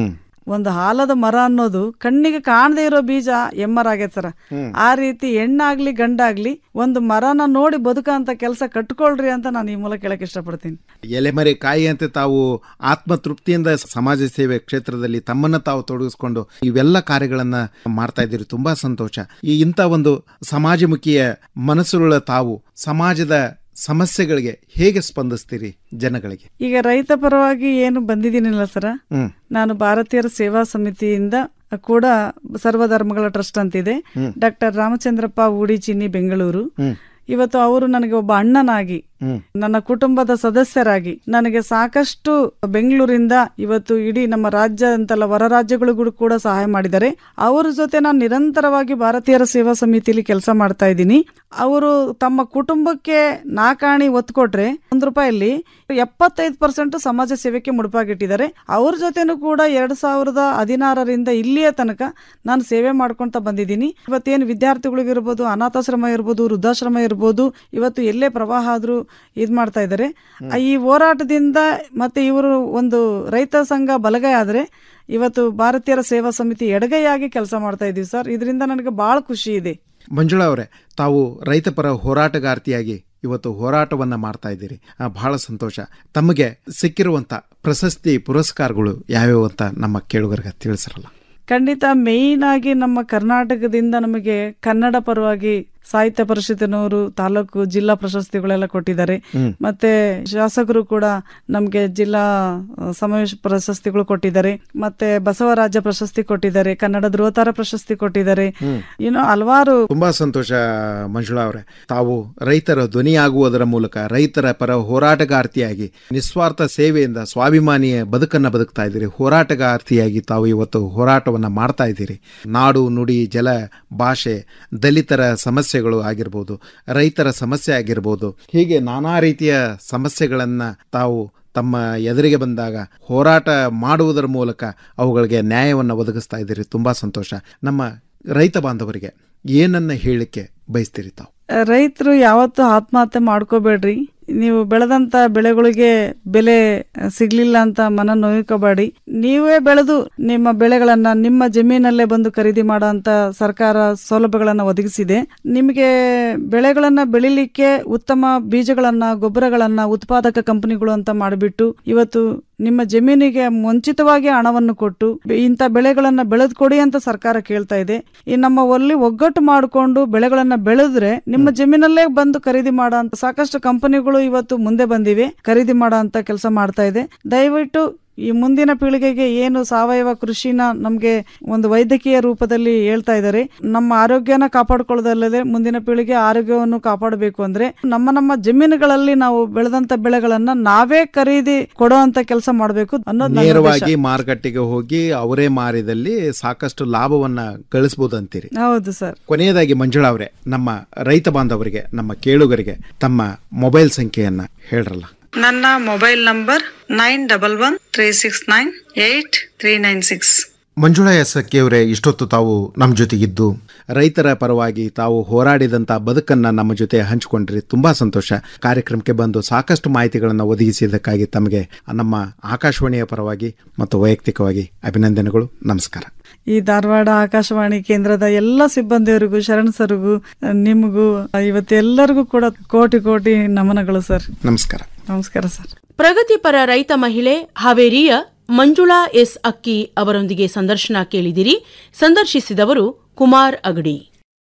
S25: ಒಂದು ಹಾಲದ ಮರ ಅನ್ನೋದು ಕಣ್ಣಿಗೆ ಕಾಣದೇ ಇರೋ ಬೀಜ ಎಮ್ಮರ ಆಗೈತೆ ಸರ್
S24: ಹ್ಮ್.
S25: ಆ ರೀತಿ ಹೆಣ್ಣಾಗ್ಲಿ ಗಂಡಾಗ್ಲಿ ಒಂದು ಮರನ ನೋಡಿ ಬದುಕಂತ ಕೆಲಸ ಕಟ್ಕೊಳ್ರಿ ಅಂತ ನಾನು ಈ ಮೂಲಕ ಹೇಳಕ್ ಇಷ್ಟಪಡ್ತೀನಿ
S24: ಎಲೆಮರೆ ಕಾಯಿಯಂತೆ ತಾವು ಆತ್ಮತೃಪ್ತಿಯಿಂದ ಸಮಾಜ ಸೇವೆ ಕ್ಷೇತ್ರದಲ್ಲಿ ತಮ್ಮನ್ನ ತಾವು ತೊಡಗಿಸ್ಕೊಂಡು ಇವೆಲ್ಲ ಕಾರ್ಯಗಳನ್ನ ಮಾಡ್ತಾ ಇದ್ದೀರಿ ತುಂಬಾ ಸಂತೋಷ ಈ ಇಂಥ ಒಂದು ಸಮಾಜಮುಖಿಯ ಮನಸ್ಸುಗಳ ತಾವು ಸಮಾಜದ ಸಮಸ್ಯೆಗಳಿಗೆ ಹೇಗೆ ಸ್ಪಂದಿಸ್ತೀರಿ ಜನಗಳಿಗೆ
S25: ಈಗ ರೈತ ಪರವಾಗಿ ಏನು ಬಂದಿದ್ದೀನಿಲ್ಲ ಸರ
S24: ಹ್ಮ್
S25: ನಾನು ಭಾರತೀಯರ ಸೇವಾ ಸಮಿತಿಯಿಂದ ಕೂಡ ಸರ್ವಧರ್ಮಗಳ ಟ್ರಸ್ಟ್ ಅಂತಿದೆ
S24: ಹ್ಮ್.
S25: ಡಾಕ್ಟರ್ ರಾಮಚಂದ್ರಪ್ಪ ಊಡಿ ಚಿನ್ನಿ ಬೆಂಗಳೂರು
S24: ಹ್ಮ್.
S25: ಇವತ್ತು ಅವರು ನನಗೆ ಒಬ್ಬ ಅಣ್ಣನಾಗಿ
S24: ಹ್ಮ್.
S25: ನನ್ನ ಕುಟುಂಬದ ಸದಸ್ಯರಾಗಿ ನನಗೆ ಸಾಕಷ್ಟು ಬೆಂಗಳೂರಿಂದ ಇವತ್ತು ಇಡೀ ನಮ್ಮ ರಾಜ್ಯ ಅಂತಲ್ಲ ಹೊರ ರಾಜ್ಯಗಳಿಗೂ ಕೂಡ ಸಹಾಯ ಮಾಡಿದ್ದಾರೆ ಅವರ ಜೊತೆ ನಾನು ನಿರಂತರವಾಗಿ ಭಾರತೀಯರ ಸೇವಾ ಸಮಿತಿಯಲ್ಲಿ ಕೆಲಸ ಮಾಡ್ತಾ ಇದ್ದೀನಿ ಅವರು ತಮ್ಮ ಕುಟುಂಬಕ್ಕೆ ನಾಕಾಣಿ ಒತ್ತು ಕೊಟ್ರೆ ಒಂದ್ ರೂಪಾಯಲ್ಲಿ ಎಪ್ಪತ್ತೈದು ಪರ್ಸೆಂಟ್ ಸಮಾಜ ಸೇವೆಗೆ ಮುಡುಪಾಗಿಟ್ಟಿದ್ದಾರೆ ಅವ್ರ ಜೊತೆನೂ ಕೂಡ ಎರಡ್ ಸಾವಿರದ ಹದಿನಾರರಿಂದ ಇಲ್ಲಿಯ ತನಕ ನಾನು ಸೇವೆ ಮಾಡ್ಕೊಂತ ಬಂದಿದ್ದೀನಿ ಇವತ್ತೇನು ವಿದ್ಯಾರ್ಥಿಗಳಿಗಿರ್ಬೋದು ಅನಾಥಾಶ್ರಮ ಇರ್ಬೋದು ವೃದ್ಧಾಶ್ರಮ ಇರ್ಬೋದು ಇವತ್ತು ಎಲ್ಲೇ ಪ್ರವಾಹ ಆದ್ರೂ ಇದ್ ಮಾಡ್ತಾ ಇದ್ದಾರೆ ಆ, ಈ ಹೋರಾಟದಿಂದ ಮತ್ತೆ ಇವರು ಒಂದು ರೈತ ಸಂಘ ಬಲಗೈ ಆದ್ರೆ ಇವತ್ತು ಭಾರತೀಯರ ಸೇವಾ ಸಮಿತಿ ಎಡಗೈಯಾಗಿ ಕೆಲಸ ಮಾಡ್ತಾ ಇದೀವಿ ಸರ್ ಇದರಿಂದ ನನಗೆ ಬಹಳ ಖುಷಿ ಇದೆ
S24: ಮಂಜುಳಾ ಅವರೇ ತಾವು ರೈತಪರ ಹೋರಾಟಗಾರ್ತಿಯಾಗಿ ಇವತ್ತು ಹೋರಾಟವನ್ನ ಮಾಡ್ತಾ ಇದ್ದೀರಿ ಆ, ಬಹಳ ಸಂತೋಷ ತಮಗೆ ಸಿಕ್ಕಿರುವಂತ ಪ್ರಶಸ್ತಿ ಪುರಸ್ಕಾರಗಳು ಯಾವ್ಯಾವ ಅಂತ ನಮ್ಮ ಕೇಳುಗರಿಗೆ ತಿಳಿಸಿರಲ್ಲ
S25: ಖಂಡಿತ ಮೇಯ್ನ್ ಆಗಿ ನಮ್ಮ ಕರ್ನಾಟಕದಿಂದ ನಮಗೆ ಕನ್ನಡ ಪರವಾಗಿ ಸಾಹಿತ್ಯ ಪರಿಷತ್ತಿನವರು ತಾಲೂಕು ಜಿಲ್ಲಾ ಪ್ರಶಸ್ತಿಗಳೆಲ್ಲ ಕೊಟ್ಟಿದ್ದಾರೆ
S24: ಹ್ಮ್.
S25: ಮತ್ತೆ ಶಾಸಕರು ಕೂಡ ನಮಗೆ ಜಿಲ್ಲಾ ಆ, ಸಮಾವೇಶ ಪ್ರಶಸ್ತಿಗಳು ಕೊಟ್ಟಿದ್ದಾರೆ ಮತ್ತೆ ಬಸವರಾಜ್ಯ ಪ್ರಶಸ್ತಿ ಕೊಟ್ಟಿದ್ದಾರೆ ಕನ್ನಡ ಧ್ರುವತಾರ ಪ್ರಶಸ್ತಿ ಕೊಟ್ಟಿದ್ದಾರೆ
S24: ಹ್ಮ್.
S25: ಇನ್ನು ಹಲವಾರು
S24: ತುಂಬಾ ಸಂತೋಷ ಮಂಜುಳಾ ಅವರೇ ತಾವು ರೈತರ ಧ್ವನಿಯಾಗುವುದರ ಮೂಲಕ ರೈತರ ಪರ ಹೋರಾಟಗಾರ್ತಿಯಾಗಿ ನಿಸ್ವಾರ್ಥ ಸೇವೆಯಿಂದ ಸ್ವಾಭಿಮಾನಿಯ ಬದುಕನ್ನ ಬದುಕ್ತಾ ಇದ್ದೀರಿ ಹೋರಾಟಗಾರ್ತಿಯಾಗಿ ತಾವು ಇವತ್ತು ಹೋರಾಟವನ್ನ ಮಾಡ್ತಾ ಇದ್ದೀರಿ ನಾಡು ನುಡಿ ಜಲ ಭಾಷೆ ದಲಿತರ ಸಮಸ್ಯೆಗಳು ಆಗಿರ್ಬೋದು ರೈತರ ಸಮಸ್ಯೆ ಆಗಿರ್ಬೋದು ಹೀಗೆ ನಾನಾ ರೀತಿಯ ಸಮಸ್ಯೆಗಳನ್ನ ತಾವು ತಮ್ಮ ಎದುರಿಗೆ ಬಂದಾಗ ಹೋರಾಟ ಮಾಡುವುದರ ಮೂಲಕ ಅವುಗಳಿಗೆ ನ್ಯಾಯವನ್ನು ಒದಗಿಸ್ತಾ ಇದ್ದೀರಿ ತುಂಬಾ ಸಂತೋಷ ನಮ್ಮ ರೈತ ಬಾಂಧವರಿಗೆ ಏನನ್ನ ಹೇಳಲಿಕ್ಕೆ ಬಯಸ್ತೀರಿ ತಾವು
S25: ರೈತರು ಯಾವತ್ತೂ ಆತ್ಮಹತ್ಯೆ ಮಾಡ್ಕೋಬೇಡ್ರಿ ನೀವು ಬೆಳೆದಂತ ಬೆಳೆಗಳಿಗೆ ಬೆಲೆ ಸಿಗ್ಲಿಲ್ಲ ಅಂತ ಮನ ನೋಯ್ಕೋಬೇಡಿ ನೀವೇ ಬೆಳೆದು ನಿಮ್ಮ ಬೆಳೆಗಳನ್ನ ನಿಮ್ಮ ಜಮೀನಲ್ಲೇ ಬಂದು ಖರೀದಿ ಮಾಡೋ ಅಂತ ಸರ್ಕಾರ ಸೌಲಭ್ಯಗಳನ್ನ ಒದಗಿಸಿದೆ ನಿಮಗೆ ಬೆಳೆಗಳನ್ನ ಬೆಳಿಲಿಕ್ಕೆ ಉತ್ತಮ ಬೀಜಗಳನ್ನ ಗೊಬ್ಬರಗಳನ್ನ ಉತ್ಪಾದಕ ಕಂಪನಿಗಳು ಅಂತ ಮಾಡಿಬಿಟ್ಟು ಇವತ್ತು ನಿಮ್ಮ ಜಮೀನಿಗೆ ಮುಂಚಿತವಾಗಿ ಹಣವನ್ನು ಕೊಟ್ಟು ಇಂಥ ಬೆಳೆಗಳನ್ನ ಬೆಳೆದು ಕೊಡಿ ಅಂತ ಸರ್ಕಾರ ಕೇಳ್ತಾ ಇದೆ ಈ ನಮ್ಮ ಒಲ್ಲಿ ಒಗ್ಗಟ್ಟು ಮಾಡಿಕೊಂಡು ಬೆಳೆಗಳನ್ನ ಬೆಳೆದ್ರೆ ನಿಮ್ಮ ಜಮೀನಲ್ಲೇ ಬಂದು ಖರೀದಿ ಮಾಡೋ ಅಂತ ಸಾಕಷ್ಟು ಕಂಪನಿಗಳು ಇವತ್ತು ಮುಂದೆ ಬಂದಿವೆ ಖರೀದಿ ಮಾಡೋ ಅಂತ ಕೆಲಸ ಮಾಡ್ತಾ ಇದೆ ದಯವಿಟ್ಟು ಈ ಮುಂದಿನ ಪೀಳಿಗೆಗೆ ಏನು ಸಾವಯವ ಕೃಷಿನ ನಮ್ಗೆ ಒಂದು ವೈದ್ಯಕೀಯ ರೂಪದಲ್ಲಿ ಹೇಳ್ತಾ ಇದ್ದಾರೆ ನಮ್ಮ ಆರೋಗ್ಯನ ಕಾಪಾಡ್ಕೊಳ್ಳೋದಲ್ಲದೆ ಮುಂದಿನ ಪೀಳಿಗೆ ಆರೋಗ್ಯವನ್ನು ಕಾಪಾಡಬೇಕು ಅಂದ್ರೆ ನಮ್ಮ ನಮ್ಮ ಜಮೀನುಗಳಲ್ಲಿ ನಾವು ಬೆಳೆದಂತ ಬೆಳೆಗಳನ್ನ ನಾವೇ ಖರೀದಿ ಕೊಡೋ ಅಂತ ಕೆಲಸ ಮಾಡಬೇಕು ಅನ್ನೋದು ನನ್ನ
S24: ನೇರವಾಗಿ
S25: ಉದ್ದೇಶ.
S24: ಮಾರುಕಟ್ಟೆಗೆ ಹೋಗಿ ಅವರೇ ಮಾರಿದಲ್ಲಿ ಸಾಕಷ್ಟು ಲಾಭವನ್ನ ಗಳಿಸಬಹುದು ಅಂತೀರಿ
S25: ಹೌದು ಸರ್
S24: ಕೊನೆಯದಾಗಿ ಮಂಜುಳಾ ಅವರೇ ನಮ್ಮ ರೈತ ಬಾಂಧವರಿಗೆ ನಮ್ಮ ಕೇಳುಗರಿಗೆ ತಮ್ಮ ಮೊಬೈಲ್ ಸಂಖ್ಯೆಯನ್ನ ಹೇಳ್ರಲ್ಲ
S25: ನನ್ನ mobile number nine double one three six nine eight three nine six
S24: Manjula S ಅವರೇ ಇಷ್ಟೊತ್ತು ತಾವು ನಮ್ಮ ಜೊತೆಗಿದ್ದು ರೈತರ ಪರವಾಗಿ ತಾವು ಹೋರಾಡಿದಂಥ ಬದುಕನ್ನು ನಮ್ಮ ಜೊತೆ ಹಂಚಿಕೊಂಡ್ರಿ ತುಂಬಾ ಸಂತೋಷ ಕಾರ್ಯಕ್ರಮಕ್ಕೆ ಬಂದು ಸಾಕಷ್ಟು ಮಾಹಿತಿಗಳನ್ನು ಒದಗಿಸಿದ್ದಕ್ಕಾಗಿ ತಮಗೆ ನಮ್ಮ ಆಕಾಶವಾಣಿಯ ಪರವಾಗಿ ಮತ್ತು ವೈಯಕ್ತಿಕವಾಗಿ ಅಭಿನಂದನೆಗಳು ನಮಸ್ಕಾರ
S25: ಈ ಧಾರವಾಡ ಆಕಾಶವಾಣಿ ಕೇಂದ್ರದ ಎಲ್ಲ ಸಿಬ್ಬಂದಿಯವರಿಗೂ ಶರಣ್ ಸರ್ಗೂ ನಿಮಗೂ ಇವತ್ತೆಲ್ಲರಿಗೂ ಕೂಡ ಕೋಟಿ ಕೋಟಿ ನಮನಗಳು ಸರ್
S24: ನಮಸ್ಕಾರ
S25: ನಮಸ್ಕಾರ ಸರ್
S23: ಪ್ರಗತಿಪರ ರೈತ ಮಹಿಳೆ ಹಾವೇರಿಯ ಮಂಜುಳಾ ಎಸ್ ಅಕ್ಕಿ ಅವರೊಂದಿಗೆ ಸಂದರ್ಶನ ಕೇಳಿದಿರಿ ಸಂದರ್ಶಿಸಿದವರು ಕುಮಾರ್ ಅಗಡಿ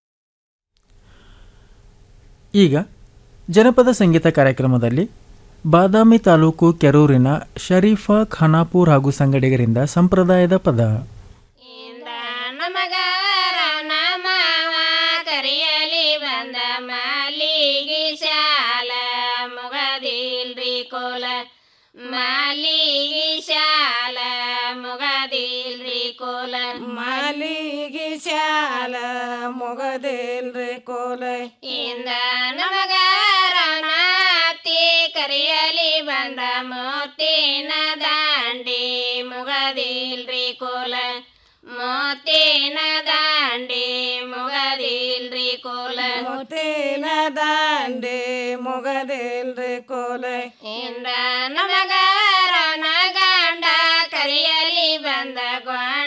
S5: ಈಗ ಜನಪದ ಸಂಗೀತ ಕಾರ್ಯಕ್ರಮದಲ್ಲಿ ಬಾದಾಮಿ ತಾಲೂಕು ಕೆರೂರಿನ ಶರೀಫಾ ಖಾನಾಪುರ್ ಹಾಗೂ ಸಂಗಡಿಗರಿಂದ ಸಂಪ್ರದಾಯದ ಪದ
S1: ಕರಿಯಲಿ ಬಂದ ಮಾಲಿಗಿ ಶಾಲ ಮುಗದಿಲ್ರಿ ಕೋಲ ಮಾಲಿಗಿ ಶಾಲ ಮುಗದಿಲ್ರಿ ಕೋಲ
S2: ಮಾಲಿಗಿ ಶಾಲ ಮುಗದಿಲ್ರಿ ಕೋಲ
S1: ಇಂದ ನಮಗಾರ ನಾತಿ ಕರಿಯಲಿ ಬಂದ ಮೋತಿನ ದಾಂಡಿ ಮುಗದಿಲ್ರಿ ಕೋಲ ಮೋತಿನ ದಾಂಡಿ ಮುಗದಿಲ್ರಿ ಕೋಲ
S2: ಮುತ್ತಿನ ದಾಂಡೆ ಮುಗದಿಲ್ರಿ ಕೋಲ
S1: ಇಂದ ನಮಗಾರ ಗಂಡ ಕರಿಯಲಿ ಬಂದ ಗ್ವಾ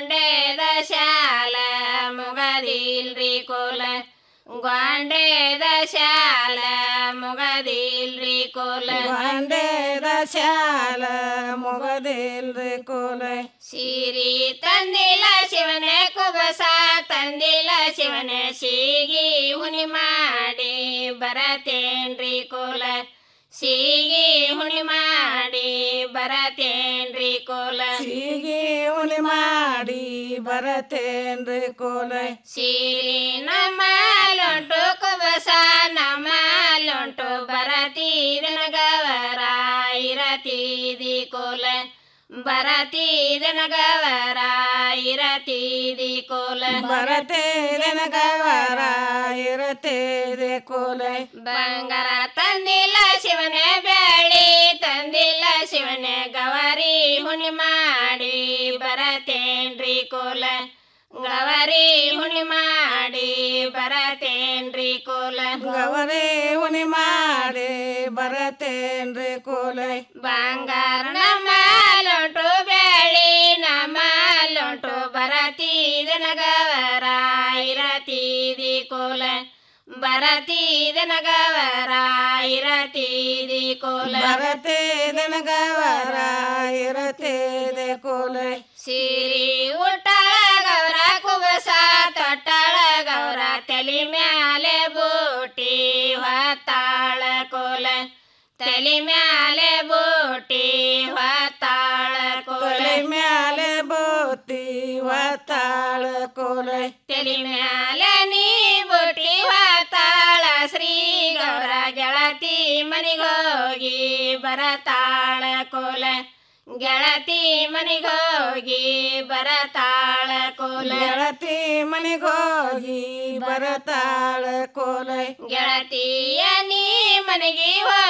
S1: ಮುಗದಿಲ್ರಿ ಕೋಲ ಗ್ವಾಂಡೆದ ಶಾಲ ಮುಗದಿಲ್ರಿ ಕೋಲ
S2: ಗೊಂಡೆದ ಶಾಲ ಮುಗದಿಲ್ರಿ ಕೋಲ
S1: ಸಿರಿ ತಂದಿಲ್ಲ ಶಿವನೇ ಕುಬಸ ತಂದಿಲ್ಲ ಶಿವನೇ ಸೀಗಿ ಹುನಿ ಮಾಡಿ ಬರತೇನ್ರಿ ಕೋಲ ಸೀಗಿ ಹುನಿ ಮಾಡಿ ಬರತೇನ್ರಿ ಕೋಲ
S2: ಸೀಗಿ ಉಳಿ ಮಾಡಿ ಬರತೇನ್ರಿ ಕೋಲ
S1: ಸಿರಿ ನಮ್ಮಲುಂಟು ಕುಬಸ ನಮ್ಮಲುಂಟು ಬರತೀದನ ಗವರ ಇರತೀದಿ ಕೋಲ ಬರತೀದನ ಗವರ ಇರತೀದಿ ಕೋಲ
S2: ಬರತೇದನ ಗವರ ಇರತೇದೆ ಕೋಲ
S1: ಬಂಗಾರ ತಂದಿಲ್ಲ ಶಿವನೇ ಬೆಳ್ಳಿ ತಂದಿಲ್ಲ ಶಿವನೇ ಗವರಿ ಹುಣಿ ಮಾಡಿ ಬರತೇನ್ರಿ ಕೋಲ ಗವರಿ ಹುಣಿ ಮಾಡಿ ಬರತೇನ್ರಿ ಕೋಲ
S2: ಗವರೇ ಉಣಿ ಮಾಡಿ ಬರತೇನ್ರಿ ಕೋಲ
S1: ಬಂಗಾರ ನಮ್ಮಲುಂಟು ಬೆಳ್ಳಿ ನಮ್ಮಲುಂಟು ಬರತೀದನ ಗವರ ಇರತೀದಿ ಕೋಲ ಬರತೀದನ ಗವರ ಇರತೀದಿ ಕೋಲ
S2: ಬರತೇದನ ಗವರ ಇರತೇದೆ ಕೋಲ
S1: ಸಿರಿ ಉಟ್ಟಳ ಗೌರ ಕುಬಸ ತೊಟ್ಟಳ ಗೌರ ತಲಿ ಮ್ಯಾಲೆ ಬೂಟಿ ಹೊತ್ತಾಳ ಕೋಲ ತಲಿ ಮ್ಯಾಲೆ ಬೂಟಿ ಹೊತ್ತಾಳ ಕೋಲ
S2: ತಲೆ ಮ್ಯಾಲೆ ಬೋತಿ ವತಾಳ ಕೋಲ
S1: ತಲಿ ಮ್ಯಾಲೆ ನೀ ಬೂಟಿ ಹೊತ್ತಾಳ ಶ್ರೀ ಗೌರ ಗೆಳತಿ ಮನಿಗೋಗಿ ಬರತಾಳ ಕೋಲ ಗೆಳತಿ ಮನಿಗೋಗಿ ಬರತಾಳ ಕೋಲ
S2: ಗೆಳತಿ ಮನೆಗೋಗಿ ಬರತಾಳ ಕೋಲ
S1: ಗೆಳತಿಯ ನೀ ಮನೆಗೆ ಹೋಗಿ